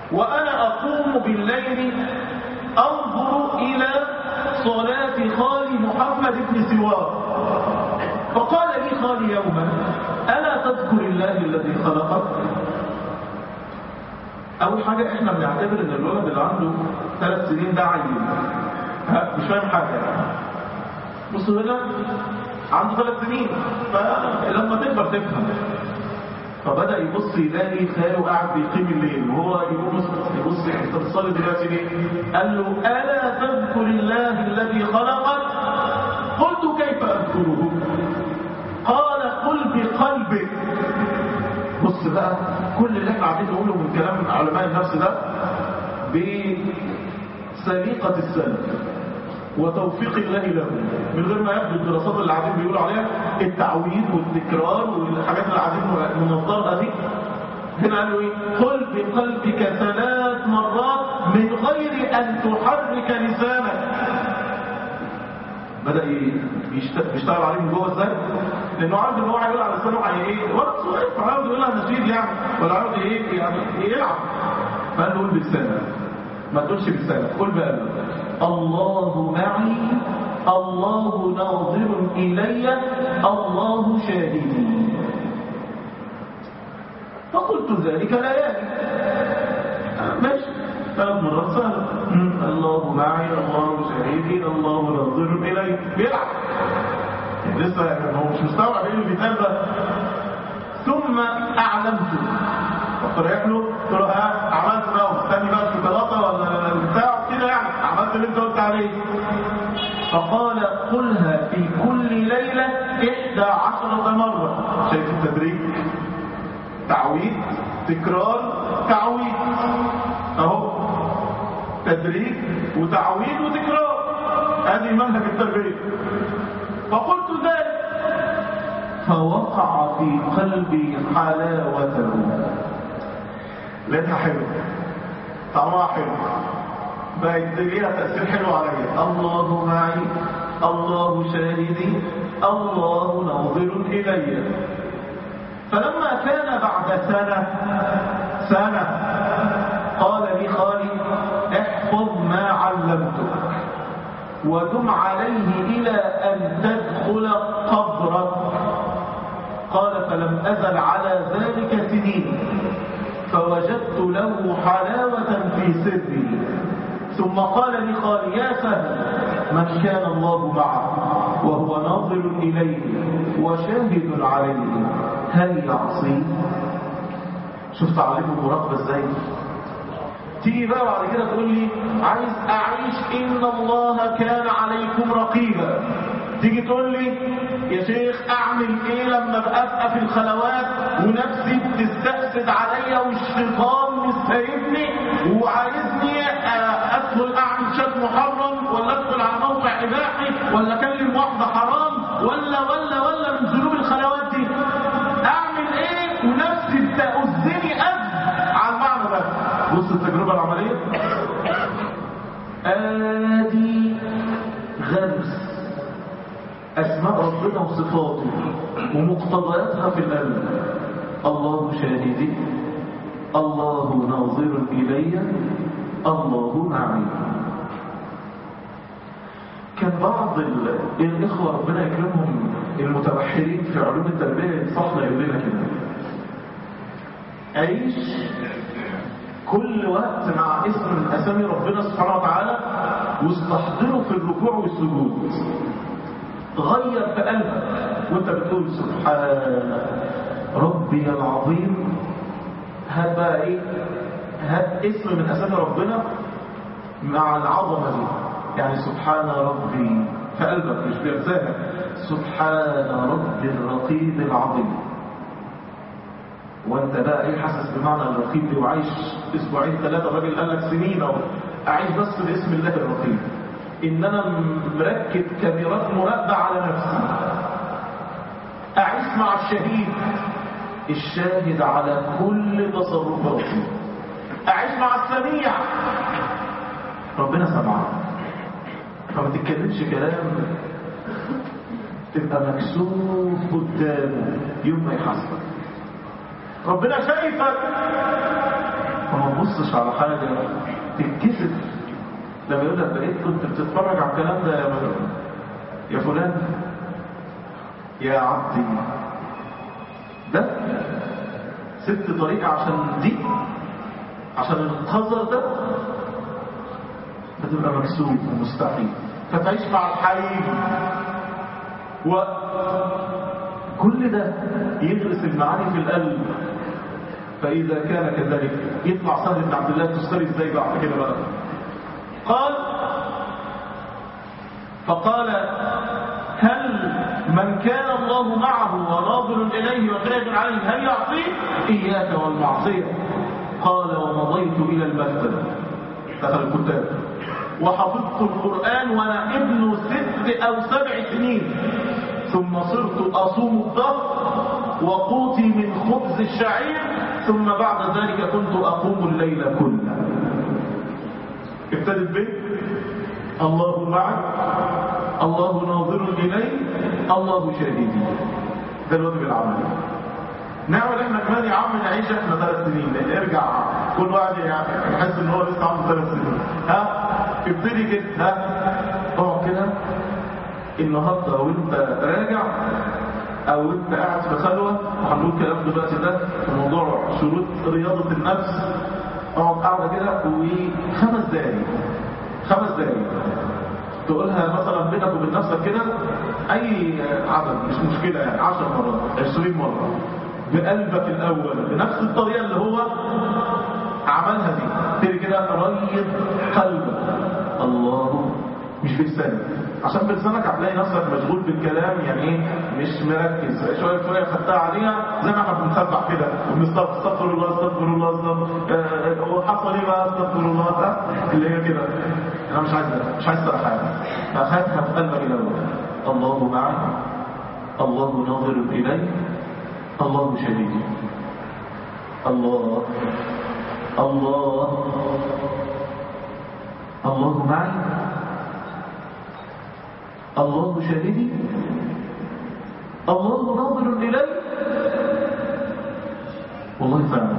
وأنا أقوم بالليل أنظر إلى صلاة خالي محمد بن سوار فقال لي خالي يوما ألا تذكر الله الذي خلقك أول حاجة إحنا بنعتبر إن الولد اللي عنده ثلاث سنين ده عيل ها، مش فاهم حاجة بص هنا عنده ثلاث سنين فلما تكبر تفهم فبدأ يبص يلاقي خاله قاعد بيقيم الليل وهو يبص يبص انت بتصلي دلوقتي ليه؟ قال له ألا تذكر الله الذي خلقك؟ قلت كيف أذكره؟ قال قل بقلبك بص بقى كل اللي احنا قاعدين نقوله من كلام علماء النفس ده بسليقة السلف وتوفيق الله له من غير ما يبدو الدراسات اللي قاعدين بيقولوا عليها التعويض والتكرار والحاجات اللي قاعدين منظرها دي هنا قالوا ايه قل بقلبك ثلاث مرات من غير ان تحرك لسانك بدا يشت- يشتغل عليه من جوه ازاي لانه عارف ان هو هيقول على لسانه هي ايه ولد صغير فعاوز يقولها نشيد يعني ولا عاوز ايه يعني يلعب فقال له قول بلسانك ما تقولش بلسانك قول بقلبك الله معي الله ناظر الي الله شاهدي فقلت ذلك ليالي آه، ماشي ثلاث مرات سهلة مم، الله معي الله شهيدي الله ناظر إلي بيلعب لسه يعني هو مش مستوعب ايه اللي بيتقال ده ثم أعلمته رحت رايح له قلت له ها عملت بقى مستني بقى الشوكولاته ولا البتاع كده يعني عملت اللي انت قلت عليه فقال قلها في كل ليلة إحدى عشرة مرة شايف التدريج تعويض تكرار تعويض اهو تدريج وتعويض وتكرار هذه منهج التربيه فقلت ذلك فوقع في قلبي حلاوته لقيتها حلوه طعمها حلو بقت ليها تاثير حلو عليا الله معي الله شاهدي الله ناظر الي فلما كان بعد سنة سنة قال لي خالي احفظ ما علمتك ودم عليه إلى أن تدخل قبرك قال فلم أزل على ذلك سنين فوجدت له حلاوة في سري ثم قال لي خالي يا سهل من كان الله معه وهو ناظر إليه وشاهد عليه هل يعصي شفت عليكم المراقبة ازاي تيجي بقى بعد كده تقول لي عايز اعيش ان الله كان عليكم رقيبا تيجي تقول لي يا شيخ اعمل ايه لما ابقى في الخلوات ونفسي بتستأسد عليا والشيطان مش سايبني وعايزني آه، ادخل اعمل شات محرم ولا ادخل على موقع اباحي ولا اكلم واحده حرام ولا ولا ولا من ذنوب الخلوات دي اعمل ايه ونفسي بتأذني أذى على المعنى ده بص التجربة العملية ادي غرس اسماء ربنا وصفاته ومقتضياتها في القلب الله شاهدي الله ناظر الي الله معي كان بعض ال- الاخوه ربنا يكرمهم المتبحرين في علوم التربيه ينصحنا يقول لنا كده عيش كل وقت مع اسم من اسامي ربنا سبحانه وتعالى واستحضره في الركوع والسجود غير في قلبك وانت بتقول سبحان ربي العظيم هات بقى ايه هات اسم من اسامي ربنا مع العظمه دي يعني سبحان ربي في قلبك مش بلسانك سبحان ربي الرقيب العظيم وانت بقى ايه حاسس بمعنى الرقيب دي وعايش اسبوعين ثلاثه الراجل قال لك سنين اهو اعيش بس باسم الله الرقيب ان انا مركب كاميرات مراقبه على نفسي اعيش مع الشهيد الشاهد على كل تصرفاتي اعيش مع السميع ربنا سمعك فما تتكلمش كلام تبقى مكسوف قدامه يوم ما يحاسبك ربنا شايفك وما تبصش على حاجة تتكسف لما يقول لك بقيت كنت بتتفرج على الكلام ده يا مدن. يا فلان يا عبدي ده سبت طريق عشان دي عشان القذر ده بتبقى مكسوف ومستحيل فتعيش مع الحي وكل ده يغرس المعاني في القلب فإذا كان كذلك يطلع سهل بن عبد الله تشتري ازاي بعد كده بقى قال فقال هل من كان الله معه وناظر إليه وشاهد عليه هل يعصيه إياك والمعصية قال ومضيت إلى المكتب دخل الكتاب وحفظت القرآن وأنا ابن ست أو سبع سنين ثم صرت أصوم الظهر وقوتي من خبز الشعير ثم بعد ذلك كنت أقوم الليل كله ابتدت به الله معك الله ناظر إلي الله شاهدي ده الواجب العملي نعمل احنا كمان يا عم نعيش احنا ثلاث سنين ارجع كل واحد يعني يحس ان هو لسه عنده ثلاث سنين ها ابتدي كده ها اقعد كده النهارده وانت راجع او انت قاعد في خلوه وهنقول كلام دلوقتي ده في موضوع شروط رياضه النفس اقعد قاعده كده وخمس دقايق خمس دقايق تقولها مثلا بينك وبين نفسك كده اي عدد مش مشكله يعني 10 مرات 20 مره بقلبك الاول بنفس الطريقه اللي هو عملها دي تبتدي كده ريض قلبك الله مش بلسانك عشان بلسانك هتلاقي نفسك مشغول بالكلام يعني ايه مش مركز شويه شويه خدتها عليها زي ما احنا بنسبح كده وبنستغفر استغفر الله استغفر الله استغفر وحصل ايه بقى استغفر الله ده اللي هي كده انا مش عايز ده مش عايز سرحان فخدها في قلبك الاول الله معي الله ناظر الي الله شهيدي الله الله الله معي الله شاهدي الله ناظر إلي والله فعلا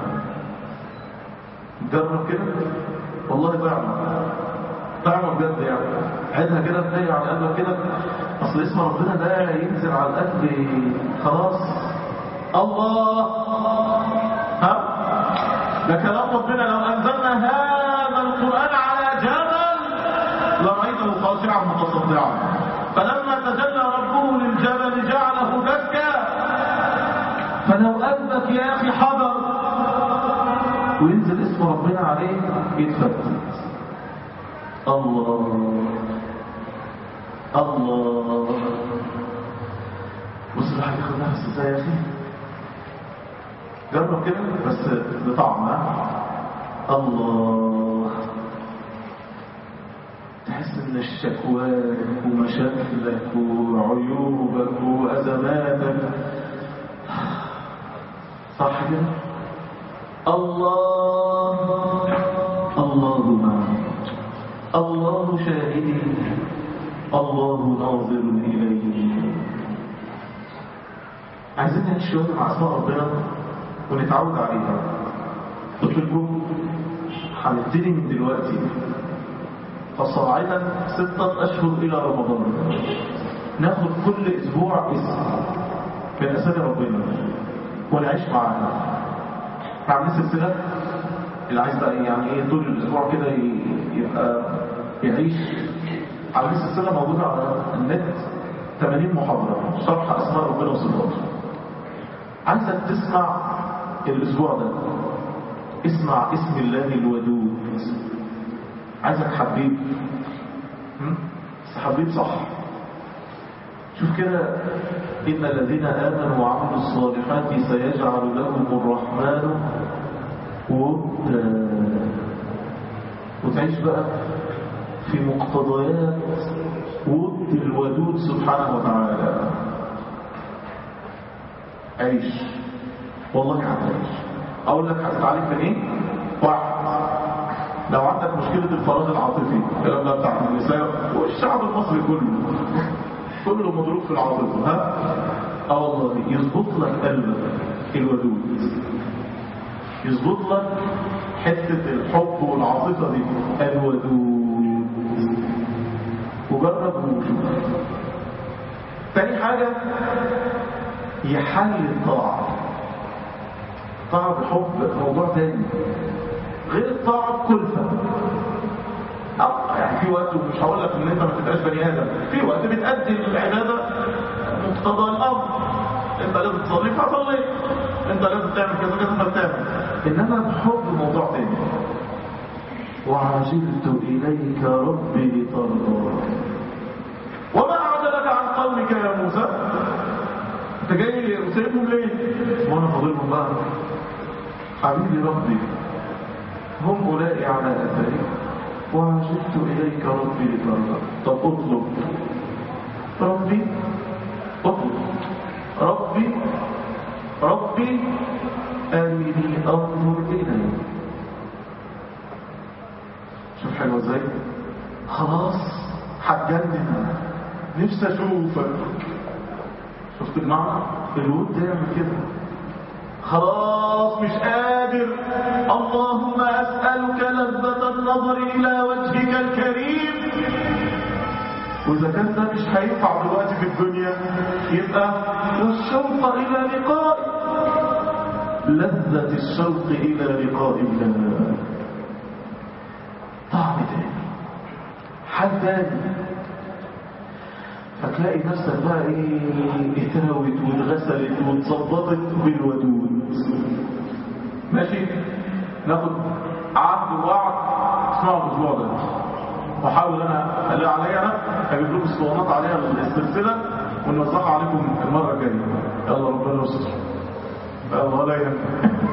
جرب كده والله فعلا فعلا بجد يعني عيدها كده تلاقي على قلبك كده اصل اسم ربنا ده ينزل على القلب خلاص الله ها ده كلام ربنا لو انزلنا هذا القران على جبل لرايته خاشعا متصدعا فلما تجلى ربه للجبل جعله دكا فلو قلبك يا اخي حضر وينزل اسم ربنا عليه يتفتت الله الله بص الواحد ياخد نفس ازاي يا اخي جرب كده بس بطعم الله تحس ان الشكواك ومشاكلك وعيوبك وازماتك صح كده الله الله معك الله شاهدي الله ناظر إليه عايزين نعيش شوية مع اسماء ربنا ونتعود عليها قلت لكم هنبتدي من دلوقتي فصاعدا ستة أشهر إلى رمضان ناخد كل أسبوع اسم من أسامي ربنا ونعيش معاها عاملين سلسلة اللي عايز بقى يعني ايه طول الأسبوع كده يبقى يعيش عاملين سلسلة موجودة على النت 80 محاضرة شرح أسماء ربنا وصفاته عايزك تسمع الأسبوع ده اسمع اسم الله الودود عايزك حبيب بس حبيب صح شوف كده إن الذين آمنوا وعملوا الصالحات سيجعل لهم الرحمن ودا وتعيش بقى في مقتضيات ود الودود سبحانه وتعالى عيش والله هتعيش اقول لك هتتعالج من ايه واحد لو عندك مشكلة الفراغ العاطفي الكلام ده بتاع النساء والشعب المصري كله كله مضروب في العاطفة ها اه والله يظبط لك قلبك الودود يظبط لك حسة الحب والعاطفة دي الودود وجرب وشوف تاني حاجة يحل الطاعة طاعة بحب موضوع تاني غير الطاعة كلفة أه يعني في وقت ومش هقول لك ان انت ما تبقاش بني ادم في وقت بتأدي العبادة مقتضى الامر انت لازم تصلي فصلي انت لازم تعمل كذا كذا فتعمل انما بحب موضوع تاني وعجلت اليك ربي لترضى وما عدلك عن قومك يا موسى انت جاي وسايبهم ليه وانا فاضلهم بقى حبيبي ربي هم اولئك على اثري وعجلت اليك ربي لترضى طب اطلب ربي اطلب ربي ربي ارني انظر اليك شوف حلوه ازاي خلاص هتجنن نفسي اشوفك شفت المعنى الود ده يعمل كده خلاص مش قادر اللهم اسالك لذة النظر الى وجهك الكريم واذا كان ده مش هينفع دلوقتي في الدنيا يبقى والشوق الى لقائك لذة الشوق الى لقاء الله طعم تاني حال تاني فتلاقي نفسك بقى ايه اتروت واتغسلت واتظبطت بالودود ماشي ناخد عهد ووعد اسمعوا الاسبوع ده واحاول انا اخليها عليا انا اجيب لكم اسطوانات عليها السلسله ونوزعها عليكم المره الجايه يلا ربنا يستر يلا لا يهمك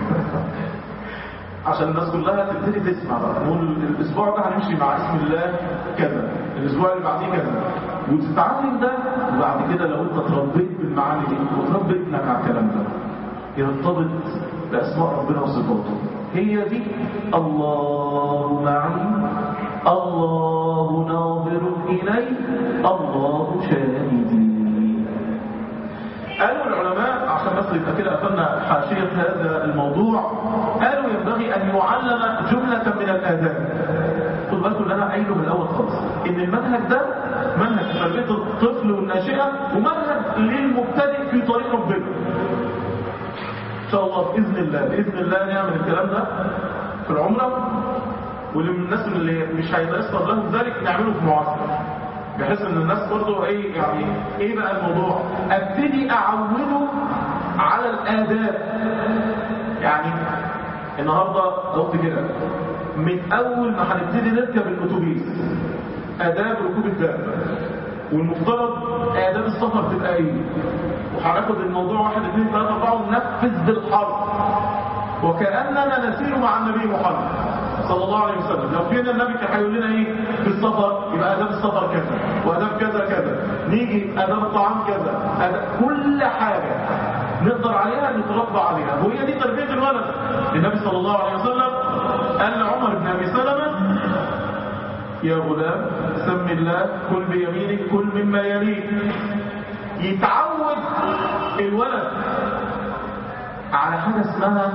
عشان الناس كلها تبتدي تسمع بقى نقول الاسبوع ده هنمشي مع اسم الله كذا الاسبوع اللي بعديه كذا وتتعلم ده وبعد كده لو انت اتربيت بالمعاني دي وتربيت انك على الكلام ده يرتبط باسماء ربنا وصفاته هي دي الله معي الله ناظر الي الله شاهدي قالوا العلماء عشان بس يبقى كده قفلنا حاشية هذا الموضوع قالوا ينبغي أن يعلم جملة من الآداب خد بالكم اللي أنا قايله من الأول خالص إن المنهج ده منهج في تربية الطفل والناشئة ومنهج للمبتدئ في طريق ربنا إن شاء الله بإذن الله بإذن الله نعمل الكلام ده في العمرة واللي من الناس اللي مش هيتيسر لهم ذلك نعمله في معسكر بحيث ان الناس برضو ايه يعني ايه بقى الموضوع ابتدي اعوده على الاداب يعني النهارده قلت كده من اول ما هنبتدي نركب الاتوبيس اداب ركوب الدابه والمفترض اداب السفر تبقى ايه وهناخد الموضوع واحد اثنين ثلاثه اربعه وننفذ بالحرف وكاننا نسير مع النبي محمد صلى الله عليه وسلم لو فينا النبي كان هيقول لنا ايه في السفر يبقى اداب السفر كذا واداب كذا كذا نيجي اداب الطعام كذا أداب كل حاجه نقدر عليها نتربى عليها وهي دي تربيه الولد النبي صلى الله عليه وسلم قال لعمر بن ابي سلمه يا غلام سم الله كل بيمينك كل مما يليك يتعود الولد على حاجه اسمها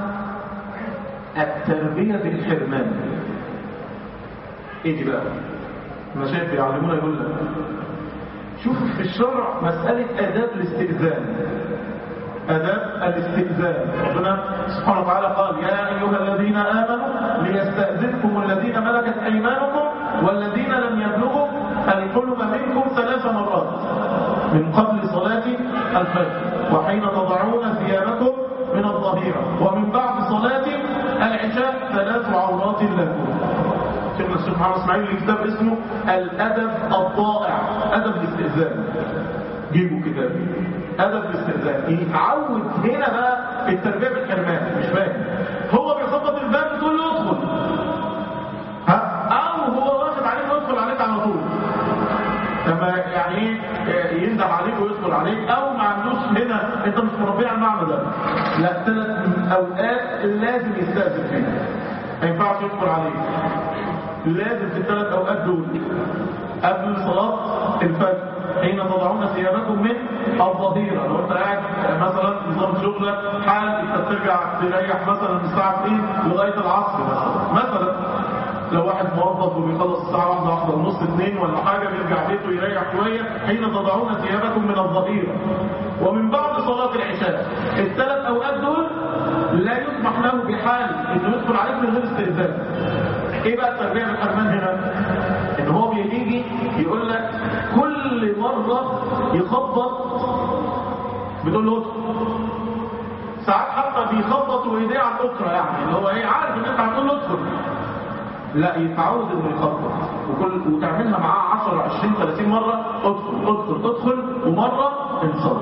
التربية بالحرمان ايه دي بقى المشايخ يعلمونا يقول لك شوف في الشرع مسألة آداب الاستئذان آداب الاستئذان ربنا سبحانه وتعالى قال يا أيها الذين آمنوا ليستأذنكم الذين ملكت أيمانكم والذين لم يبلغوا الحلم منكم ثلاث مرات من قبل صلاة الفجر وحين تضعون ثيابكم من الظهيرة ومن بعد صلاة العشاء ثلاث عورات لكم شيخنا الشيخ محمد اسماعيل ليه كتاب اسمه الادب الضائع ادب الاستئذان جيبوا كتاب ادب الاستئذان يتعود هنا بقى التربيه بالحرمان مش فاهم هو بيخبط الباب تقول له ادخل ها او هو واخد عليك ويدخل عليك على طول لما يعني ايه ينده عليك ويدخل عليك او ما عندوش هنا انت مش مربيه على المعنى ده لا ثلاث اوقات لازم يستاذن فيها ما ينفعش يدخل عليك لازم في الثلاث اوقات دول قبل صلاه الفجر حين تضعون ثيابكم من الظهيرة لو انت قاعد مثلا نظام شغلك حال انت بترجع تريح مثلا من الساعة 2 لغاية العصر مثلا مثلا لو واحد موظف وبيخلص الساعة واحدة واحدة ونص اثنين ولا حاجة بيرجع بيته يريح شوية حين تضعون ثيابكم من الظهيرة ومن بعد صلاة العشاء الثلاث أوقات دول لا يسمح له بحال انه يدخل عليك من غير استئذان ايه بقى التربية بالحرمان هنا ان هو بيجي يقول لك كل مرة يخبط بتقول له ادخل ساعات حتى بيخبط وايديه على الاخرى يعني اللي هو ايه عارف ان انت هتقول له ادخل لا يتعود انه يخبط وكل وتعملها معاه 10 20 30 مره ادخل ادخل ادخل ومره انصرف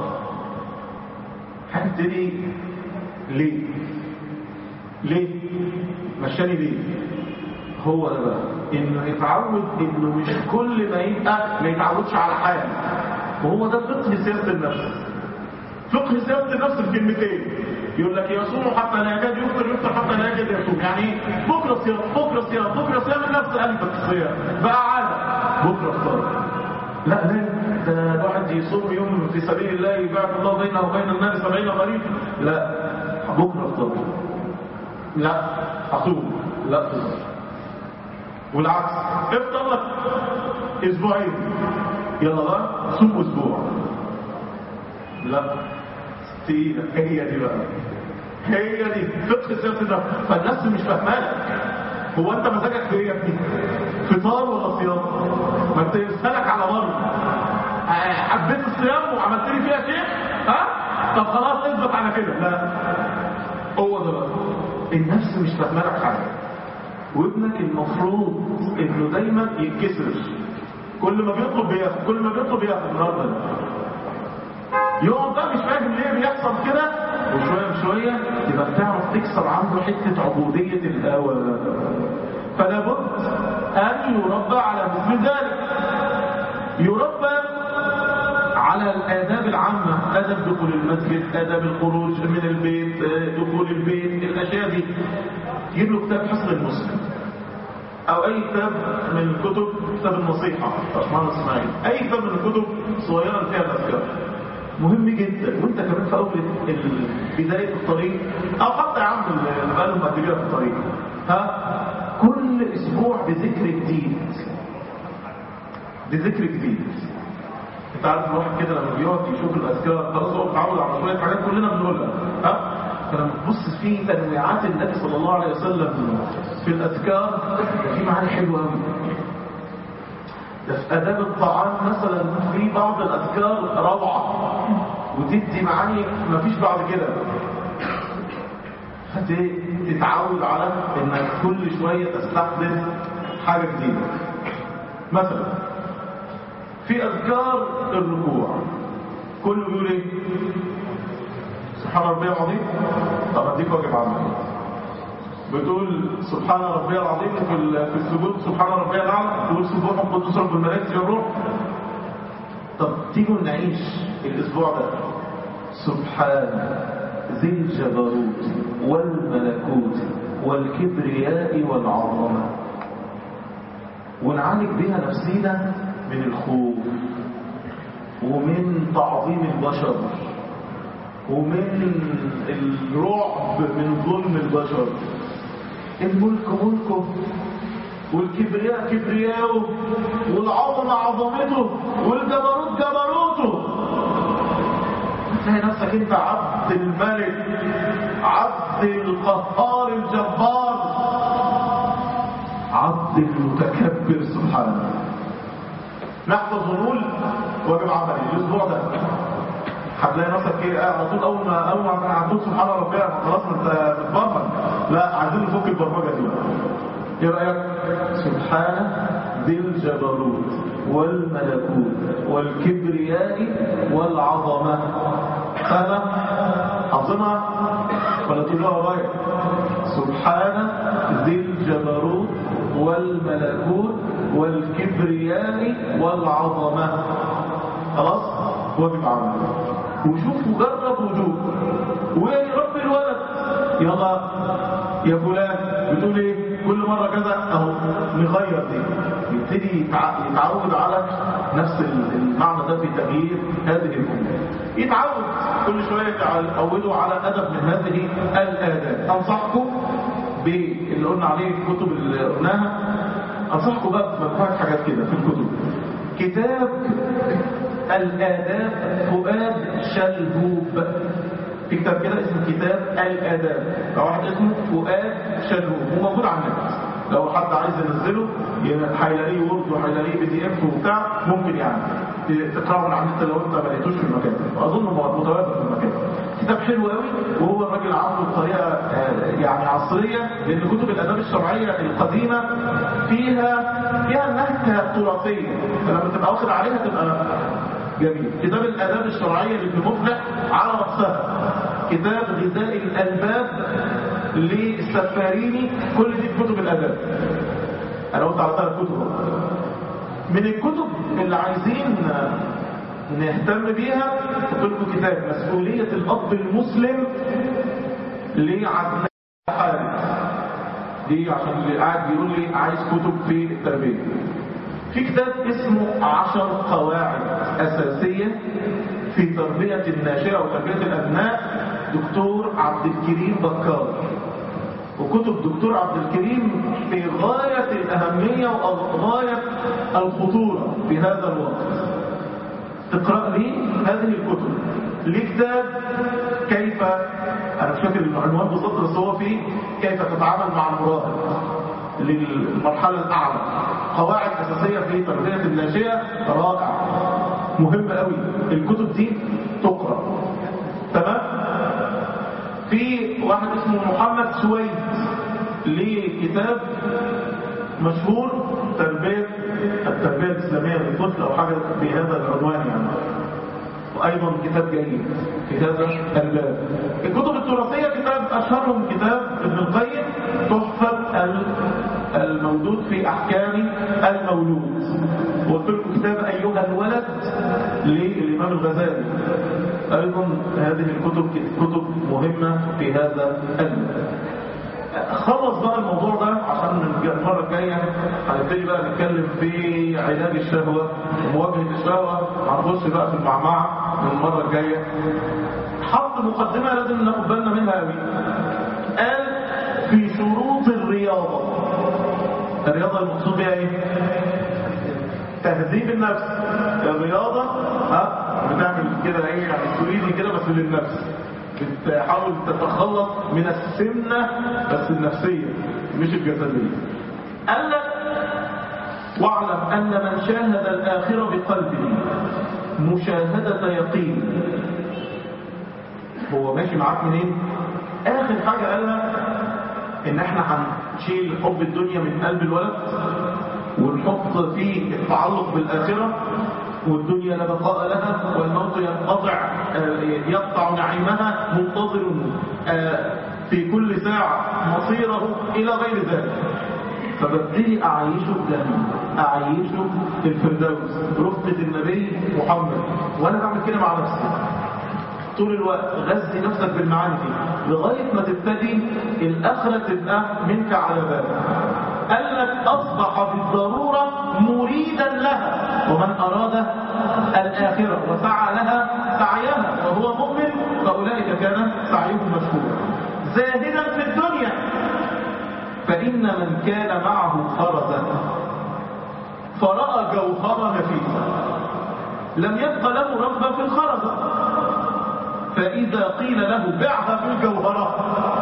هتبتدي ليه ليه مشاني ليه هو ده بقى انه يتعود انه مش كل ما يبقى ما يتعودش على حاجه وهو ده فقه سياسه النفس فقه سياسه النفس في كلمتين يقول لك يصوم حتى لا يكاد يفطر يفطر حتى لا يكاد يصوم يعني ايه بكره صيام بكره صيام بكره صيام النفس قلبك الصيام بقى عاده بكره افطار لا لا ده الواحد يصوم يوم في سبيل الله يبعث الله بينه وبين النار سبعين غريب لا بكره افطر لا اصوم لا تصوم والعكس افطر لك اسبوعين يلا بقى صوم اسبوع لا تقيلة هي دي بقى هي دي فقه سياسة ده فالنفس مش فاهماك هو انت مزاجك في ايه يا ابني فطار ولا صيام ما انت يسألك على بره حبيت الصيام وعملت لي فيها شيء ها طب خلاص اثبت على كده لا هو ده بقى النفس مش فاهمالك حاجه وابنك المفروض انه دايما يتكسر كل ما بيطلب بياخد كل ما بيطلب بياخد النهارده يقعد بقى مش فاهم ليه بيحصل كده وشويه بشويه تبقى بتعرف تكسر عنده حته عبوديه الهوى فلا بد ان يربى على مثل ذلك يربى على الآداب العامة آداب دخول المسجد آداب الخروج من البيت دخول البيت الأشياء دي يجيب له كتاب حسن المسلم أو أي كتاب من كتب كتاب النصيحة رحمن إسماعيل أي كتاب من الكتب صغيرة فيها الأذكار مهم جدا وانت كمان في اول بدايه الطريق او حتى يا عم اللي بقالهم قد كده في الطريق ها كل اسبوع بذكر جديد بذكر جديد انت عارف الواحد كده لما بيقعد يشوف الاذكار خلاص هو متعود على شويه حاجات كلنا بنقولها ها فلما تبص في تنويعات النبي صلى الله عليه وسلم في الاذكار في معاني حلوه قوي ده في آداب الطعام مثلا في بعض الأذكار روعة وتدي معاني مفيش بعد كده تتعود على انك كل شوية تستخدم حاجة جديدة مثلا في أذكار الركوع كله بيقول ايه سبحان ربي العظيم طب اديك واجب عملي بتقول سبحان ربي العظيم في في السجود سبحان ربي الاعلى تقول سبوح قدوس رب الملائكه والروح طب تيجوا نعيش الاسبوع ده سبحان ذي الجبروت والملكوت والكبرياء والعظمه ونعالج بها نفسينا من الخوف ومن تعظيم البشر ومن الرعب من ظلم البشر الملك ملكه والكبرياء كبرياءه والعظمة عظمته والجبروت جبروته تلاقي نفسك انت عبد الملك عبد القهار الجبار عبد المتكبر سبحانه نحفظ ونقول واجب عملي الاسبوع ده هتلاقي نفسك ايه على طول اول ما اول ما هتقول سبحان ربي خلاص انت بتبرمج لا عايزين نفك البرمجه دي ايه رايك سبحان ذي الجبروت والملكوت والكبرياء والعظمه هذا حافظينها ولا تقول لها ورايا سبحان ذي الجبروت والملكوت والكبرياء والعظمه خلاص واجب عمل وشوف وجرب وجوب ويا رب الولد يلا يا فلان بتقول ايه كل مرة كذا اهو نغير دي يبتدي يتع- يتعود على نفس المعنى ده في تغيير هذه الأمور يتعود كل شوية تعودوا على أدب من هذه الآداب أنصحكم باللي قلنا عليه الكتب اللي قلناها أنصحكم بقى بمجموعة حاجات كده في الكتب كتاب الآداب فؤاد شلهوب في كتاب كده اسمه كتاب الآداب لو واحد اسمه فؤاد شلهوب هو موجود على النت لو حد عايز ينزله يعني هيلاقيه وورد وهيلاقيه بي دي اف وبتاع ممكن يعني تقراه من على النت لو انت ما لقيتوش في المكان اظن متوافر في المكان كتاب حلو قوي وهو الراجل عامله بطريقه آه، يعني عصريه لان كتب الاداب الشرعيه القديمه فيها فيها نكهه تراثيه فلما تبقى واخد عليها تبقى جميل كتاب الاداب الشرعيه لابن مفلح على راسها كتاب غذاء الالباب للسفاريني كل دي في كتب الاداب انا قلت على ثلاث كتب من الكتب اللي عايزين نهتم بيها قلت لكم كتاب مسؤولية الأب المسلم لعدنان حارث دي عشان اللي قاعد بيقول لي عايز كتب في التربية في كتاب اسمه عشر قواعد أساسية في تربية الناشئة وتربية الأبناء دكتور عبد الكريم بكار وكتب دكتور عبد الكريم في غاية الأهمية وغاية الخطورة في هذا الوقت تقرأ لي هذه الكتب لكتاب كيف أنا مش فاكر العنوان بالظبط بس هو فيه كيف تتعامل مع المراهق للمرحلة الأعلى قواعد أساسية في تربية الناشئة رائعة مهمة قوي الكتب دي تقرأ تمام في واحد اسمه محمد سويد ليه كتاب مشهور تربية التربية الإسلامية للطفل أو حاجة بهذا العنوان يعني وأيضا كتاب جيد في هذا الباب الكتب التراثية كتاب أشهرهم كتاب ابن القيم تحفة الموجود في أحكام المولود وقلت لكم كتاب أيها الولد للإمام الغزالي أيضا هذه الكتب كتب مهمة في هذا الباب خلص بقى الموضوع ده عشان المرة الجاية هنبتدي بقى نتكلم في علاج الشهوة ومواجهة الشهوة هنخش بقى في المعمعة من المرة الجاية حط مقدمة لازم ناخد بالنا منها قوي قال في شروط الرياضة الرياضة المقصود بها ايه؟ تهذيب النفس الرياضة ها بتعمل كده ايه يعني سويدي كده بس للنفس بتحاول تتخلص من السمنة بس النفسية مش الجسدية قال لك واعلم أن من شاهد الآخرة بقلبه مشاهدة يقين هو ماشي معاك منين آخر حاجة قالها إن احنا هنشيل حب الدنيا من قلب الولد ونحط فيه التعلق بالآخرة والدنيا لا بقاء لها والموت ينقطع يقطع نعيمها منتظر في كل ساعة مصيره إلى غير ذلك فببتدي أعيشه الجنة أعيشه الفردوس رفقة النبي محمد وأنا بعمل كده مع نفسي طول الوقت غذي نفسك بالمعاني دي لغاية ما تبتدي الآخرة تبقى منك على بالك قال لك أصبح بالضرورة مريدا لها ومن أراد الآخرة وسعى لها سعيها وهو مؤمن فأولئك كان سعيهم مشكورا زاهدا في الدنيا فإن من كان معه خرزا فرأى جوهرا نفيسا لم يبق له رغبة في الخرزة فإذا قيل له بعها في الجوهرة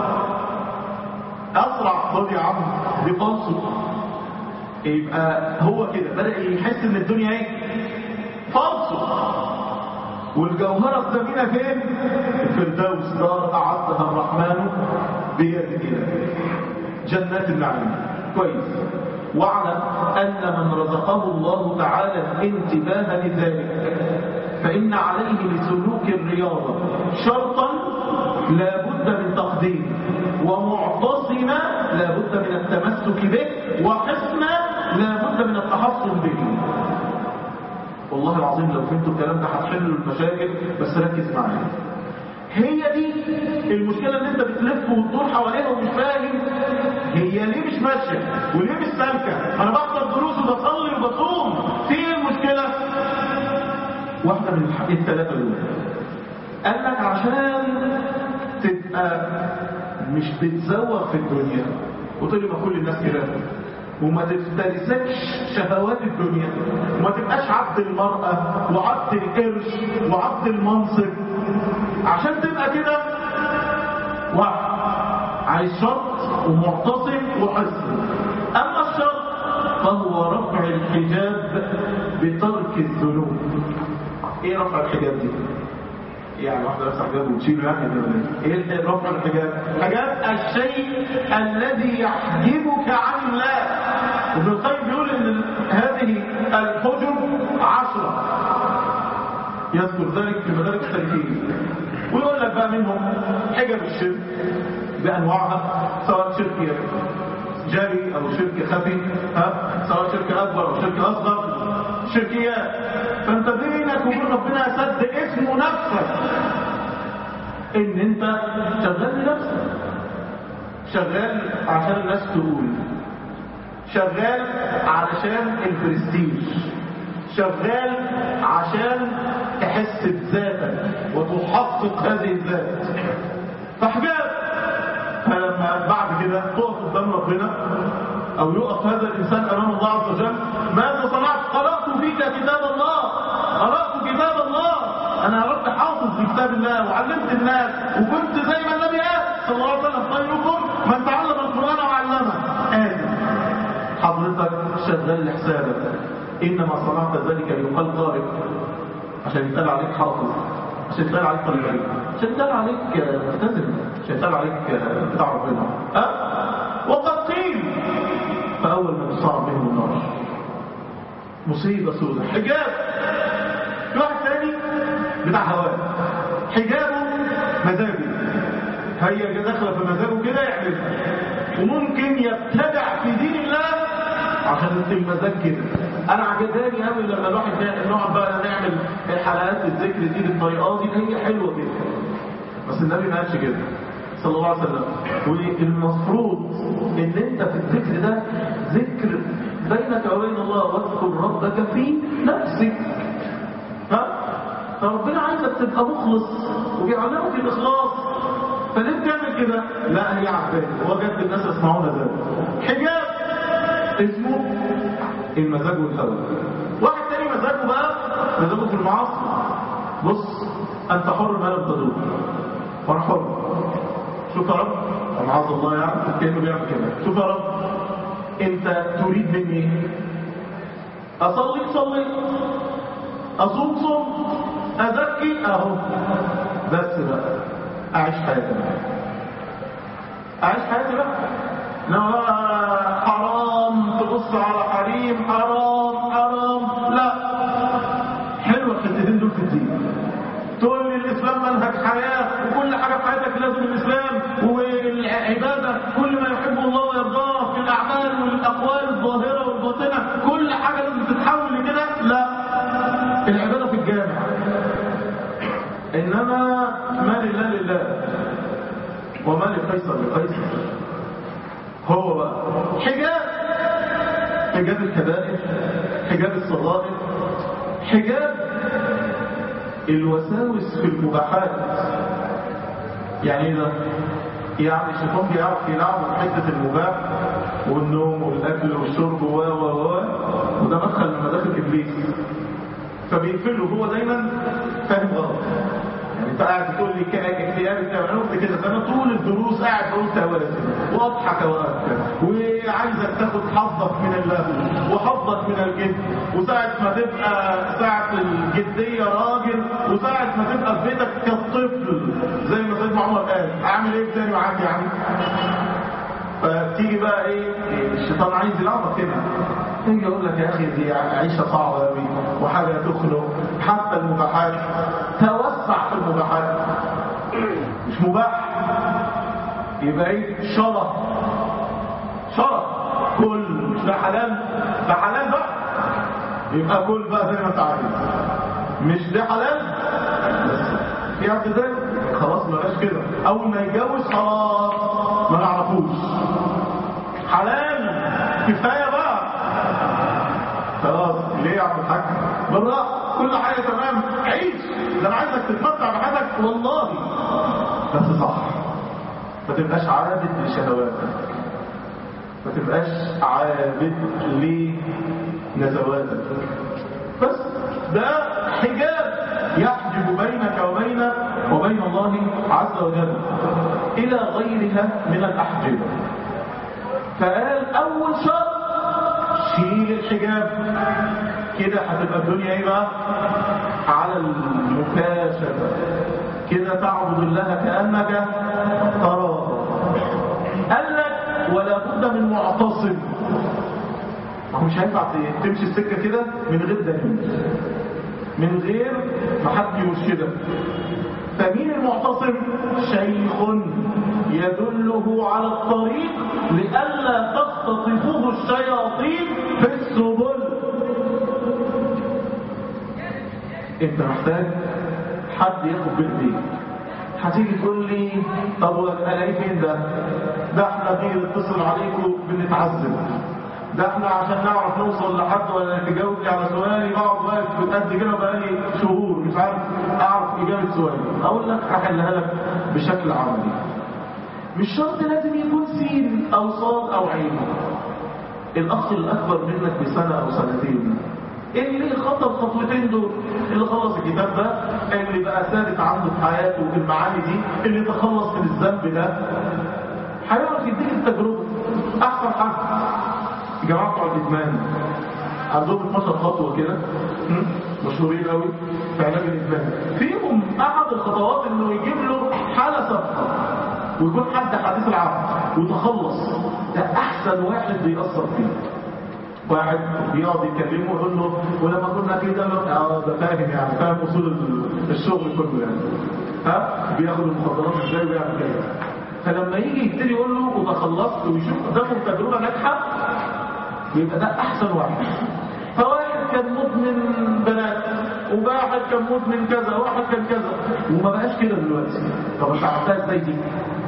أسرع خذ يا عم بقنصه يبقى هو كده بدأ يحس ان الدنيا ايه فالصه والجوهرة الثمينة فين الفردوس دار أعدها الرحمن بيده جنات النعيم كويس واعلم أن من رزقه الله تعالى الانتباه لذلك فإن عليه لسلوك الرياضة شرطا لا بد من تقديمه ومعتصما لا بد من التمسك به وحسنا لا بد من التحصن به والله العظيم لو فهمتوا الكلام ده هتحلوا المشاكل بس ركز معايا هي دي المشكلة ان انت بتلف وتدور حواليها ومش فاهم هي ليه مش ماشيه وليه مش سالكه انا بحضر دروس وبصلي وبصوم في ايه المشكله واحده من الثلاثه دول قال لك عشان تبقى مش بتزوغ في الدنيا وتقول لي ما كل الناس كده وما تفترسكش شهوات الدنيا وما تبقاش عبد المرأة وعبد القرش وعبد المنصب عشان تبقى كده واحد عايز شرط ومعتصم وحسن أما الشرط فهو رفع الحجاب بترك الذنوب ايه رفع الحجاب دي؟ يعني واحدة لابسة حجاب وتشيله يعني ايه رفع الحجاب؟ حجاب الشيء الذي يحجبك عن الله ابن القيم بيقول ان هذه الحجب عشرة يذكر ذلك في مدارك السالكين ويقول لك بقى منهم حجب الشرك بانواعها سواء شرك جاري او شرك خفي ها سواء شرك اكبر او شرك اصغر شركيات فانت بينك وبين ربنا سد اسمه نفسك ان انت شغال لنفسك شغال عشان الناس تقول شغال علشان البرستيج شغال عشان تحس بذاتك وتحقق هذه الذات فحجاب فلما بعد كده تقف قدام ربنا او يقف هذا الانسان امام الله عز وجل ماذا صنعت قرات فيك كتاب الله قرات كتاب الله انا رب حافظ لكتاب الله وعلمت الناس وكنت زي ما النبي قال صلى الله عليه وسلم خيركم من تعلم القران وعلمه ادم حضرتك شغال لحسابك انما صنعت ذلك ليقال قارئ عشان يتقال عليك حافظ عشان يتقال عليك طالب علم عشان يتقال عليك ملتزم عشان يتقال عليك بتاع ربنا ها وقد قيل فاول ما تصعب بهم النار مصيبه سوداء حجاب في واحد ثاني بتاع هواه حجابه مزاجي هي داخله في مزاجه كده يعملها وممكن يبتدع في دين الله عشان المزاج كده انا عجباني قوي لما الواحد نقعد بقى نعمل حلقات الذكر دي بالطريقه دي هي حلوه كده بس النبي ما قالش كده صلى الله عليه وسلم والمفروض ان انت في الذكر ده ذكر بينك وبين الله واذكر ربك في نفسك ها فربنا عايزك تبقى مخلص وبيعلمك الاخلاص فليه بتعمل كده لا هي عباد وجدت الناس يسمعون ذلك حجاب اسمه المزاج والهوى واحد تاني مزاجه بقى مزاجه في المعاصي بص انت حر ما لم تدور وانا حر شوف يا رب معاذ الله يعني كانه بيعمل كده شوف يا رب انت تريد مني اصلي صلي اصوم صوم ازكي اهو بس بقى اعيش حياتي بقى اعيش حياتي بقى لا حرام تبص على حريم حرام حرام لا حلوه الحتتين دول في الدين تقول لي الاسلام منهج حياه وكل حاجه في حياتك لازم الاسلام والعباده كل ما يحبه الله ويرضاه في الاعمال والاقوال الظاهره والباطنه كل حاجه لازم تتحول لكده لا العباده في الجامع انما ما لله لله وما لقيصر لقيصر هو بقى حجاب حجاب الكبائر حجاب الصغائر حجاب الوساوس في المباحات يعني ايه ده يعني الشيطان بيعرف يلعب في حته المباح والنوم والاكل والشرب و و و وده مدخل من مداخل ابليس فبيقفله هو دايما فاهم غلط يعني انت قاعد تقول لي اكتئاب انا قلت كده فانا طول الدروس قاعد بقول توازن واضحك وابكى وعايزك تاخد حظك من اللهو وحظك من الجد وساعة ما تبقى ساعة الجدية راجل وساعة ما تبقى في بيتك كالطفل زي ما سيدنا عمر قال اعمل ايه تاني معاك يعني فتيجي بقى ايه الشيطان عايز يلعبك كده يجي يقول لك يا اخي دي عيشه صعبه قوي وحاجه تخنق حتى المباحات توسع في المباحات مش مباح يبقى ايه شرف شرف كل مش ده حلال ده حلال بقى يبقى كل بقى زي ما انت عايز مش ده حلال بس في اعتدال خلاص ما بقاش كده اول ما يتجوز خلاص ما نعرفوش حلال كفايه بقى خلاص ليه يا عم الحاج بالراحه كل حاجه تمام عيش ده انا عايزك تتمتع بحياتك والله بس صح ما تبقاش عابد لشهواتك ما تبقاش عابد لنزواتك بس ده حجاب يحجب بينك وبين وبين الله عز وجل إلى غيرها من الأحجبة فقال أول شرط شيل الحجاب كده هتبقى الدنيا ايه بقى على المكاشفة كده تعبد الله كأنك تراه قال لك ولا بد من معتصم هو مش هينفع تمشي السكة كده من غير دليل من غير ما حد يرشدك فمين المعتصم شيخ يدله على الطريق لئلا تختطفه الشياطين في السبل انت محتاج حد ياخد بايديك هتيجي تقول لي طب الاقي فين ده ده احنا بنيجي نتصل عليكم بنتعذب ده احنا عشان نعرف نوصل لحد ولا تجاوب لي على سؤالي بقعد واقف قد كده بقالي شهور مش عارف اعرف اجابه سؤالي اقول لك هحلها لك بشكل عملي مش شرط لازم يكون سين او صاد او عين الاخ الاكبر منك بسنه او سنتين اللي خطى الخطوتين دول اللي خلص الكتاب ده اللي بقى ثابت عنده في حياته المعاني دي اللي تخلص من الذنب ده هيعرف يديك التجربه احسن حد جماعه بتوع الادمان عندهم 12 خطوه كده مشهورين قوي في علاج الادمان فيهم احد الخطوات انه يجيب له حاله سابقه ويكون حد حديث العقد وتخلص ده احسن واحد بيأثر فيه واحد بيقعد يكلمه ويقول له ولما كنا كده اه ده فاهم يعني فاهم اصول الشغل كله يعني ها بياخد المخدرات ازاي ويعمل كده فلما يجي يبتدي يقول له وتخلصت ويشوف قدامه تجربه ناجحه يبقى ده احسن واحد فواحد كان مدمن بنات وواحد كان مدمن كذا وواحد كان كذا وما بقاش كده دلوقتي طب انت عملتها ازاي دي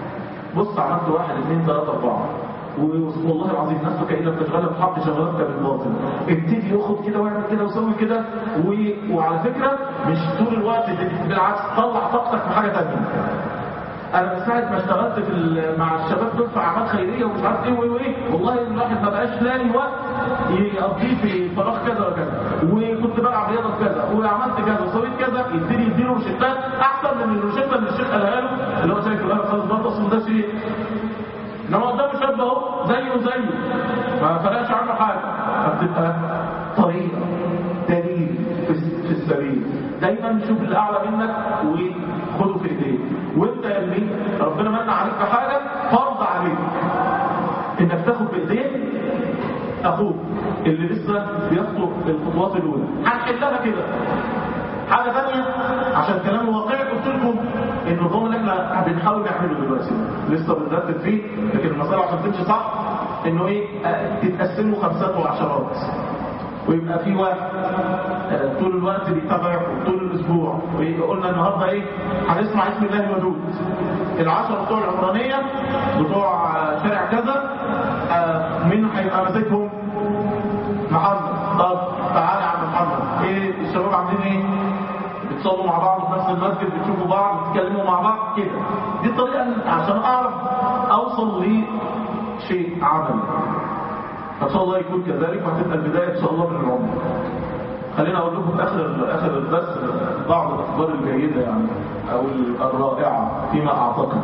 بص عملت واحد اثنين ثلاثة أربعة والله العظيم نفسه كأنك بتشغلها بحق شغلتك بالباطل ابتدي ياخد كده واعمل كده وسوي كده و... وعلى فكرة مش طول الوقت بالعكس طلع طاقتك في حاجة تانية انا من ساعه ما اشتغلت في مع الشباب دول في اعمال خيريه ومش عارف ايه وايه والله الواحد ما بقاش لاقي وقت يقضيه في فراغ كذا وكذا وكنت بلعب رياضه في كذا وعملت كذا وسويت كذا يبتدي يديله روشتات احسن من الروشته اللي الشيخ قالها له اللي هو شايف بقى خلاص برضه اصل ده شيء انما قدامه شاب اهو زيه زيه ما فرقش عنه حاجه فبتبقى طريقه دليل في السبيل دايما شوف اللي اعلى منك وخده في ايديك وانت يا ابني ربنا من عليك بحاجه فرض عليك انك تاخد بايديك اخوك اللي لسه بيخطو الخطوات الاولى هنحلها كده حاجه ثانيه عشان كلام واقعي قلت لكم النظام اللي احنا بنحاول نعمله دلوقتي لسه بنرتب فيه لكن المساله عشان تمشي صح انه ايه تتقسموا خمسات وعشرات ويبقى في واحد طول الوقت بيتابعكم طول الاسبوع وقلنا النهارده ايه هنسمع اسم الله الودود العشرة بتوع العمرانية بتوع شارع كذا مين هيبقى ماسكهم محمد طب تعالى يا عم محمد ايه الشباب عاملين ايه بتصلوا مع بعض في نفس المسجد بتشوفوا بعض بتتكلموا مع بعض كده دي الطريقة عشان اعرف اوصل لشيء عملي فان شاء الله يكون كذلك وهتبقى البدايه ان شاء الله من العمر خلينا اقول لكم في اخر اخر الدرس بعض الاخبار الجيده يعني او الرائعه فيما اعتقد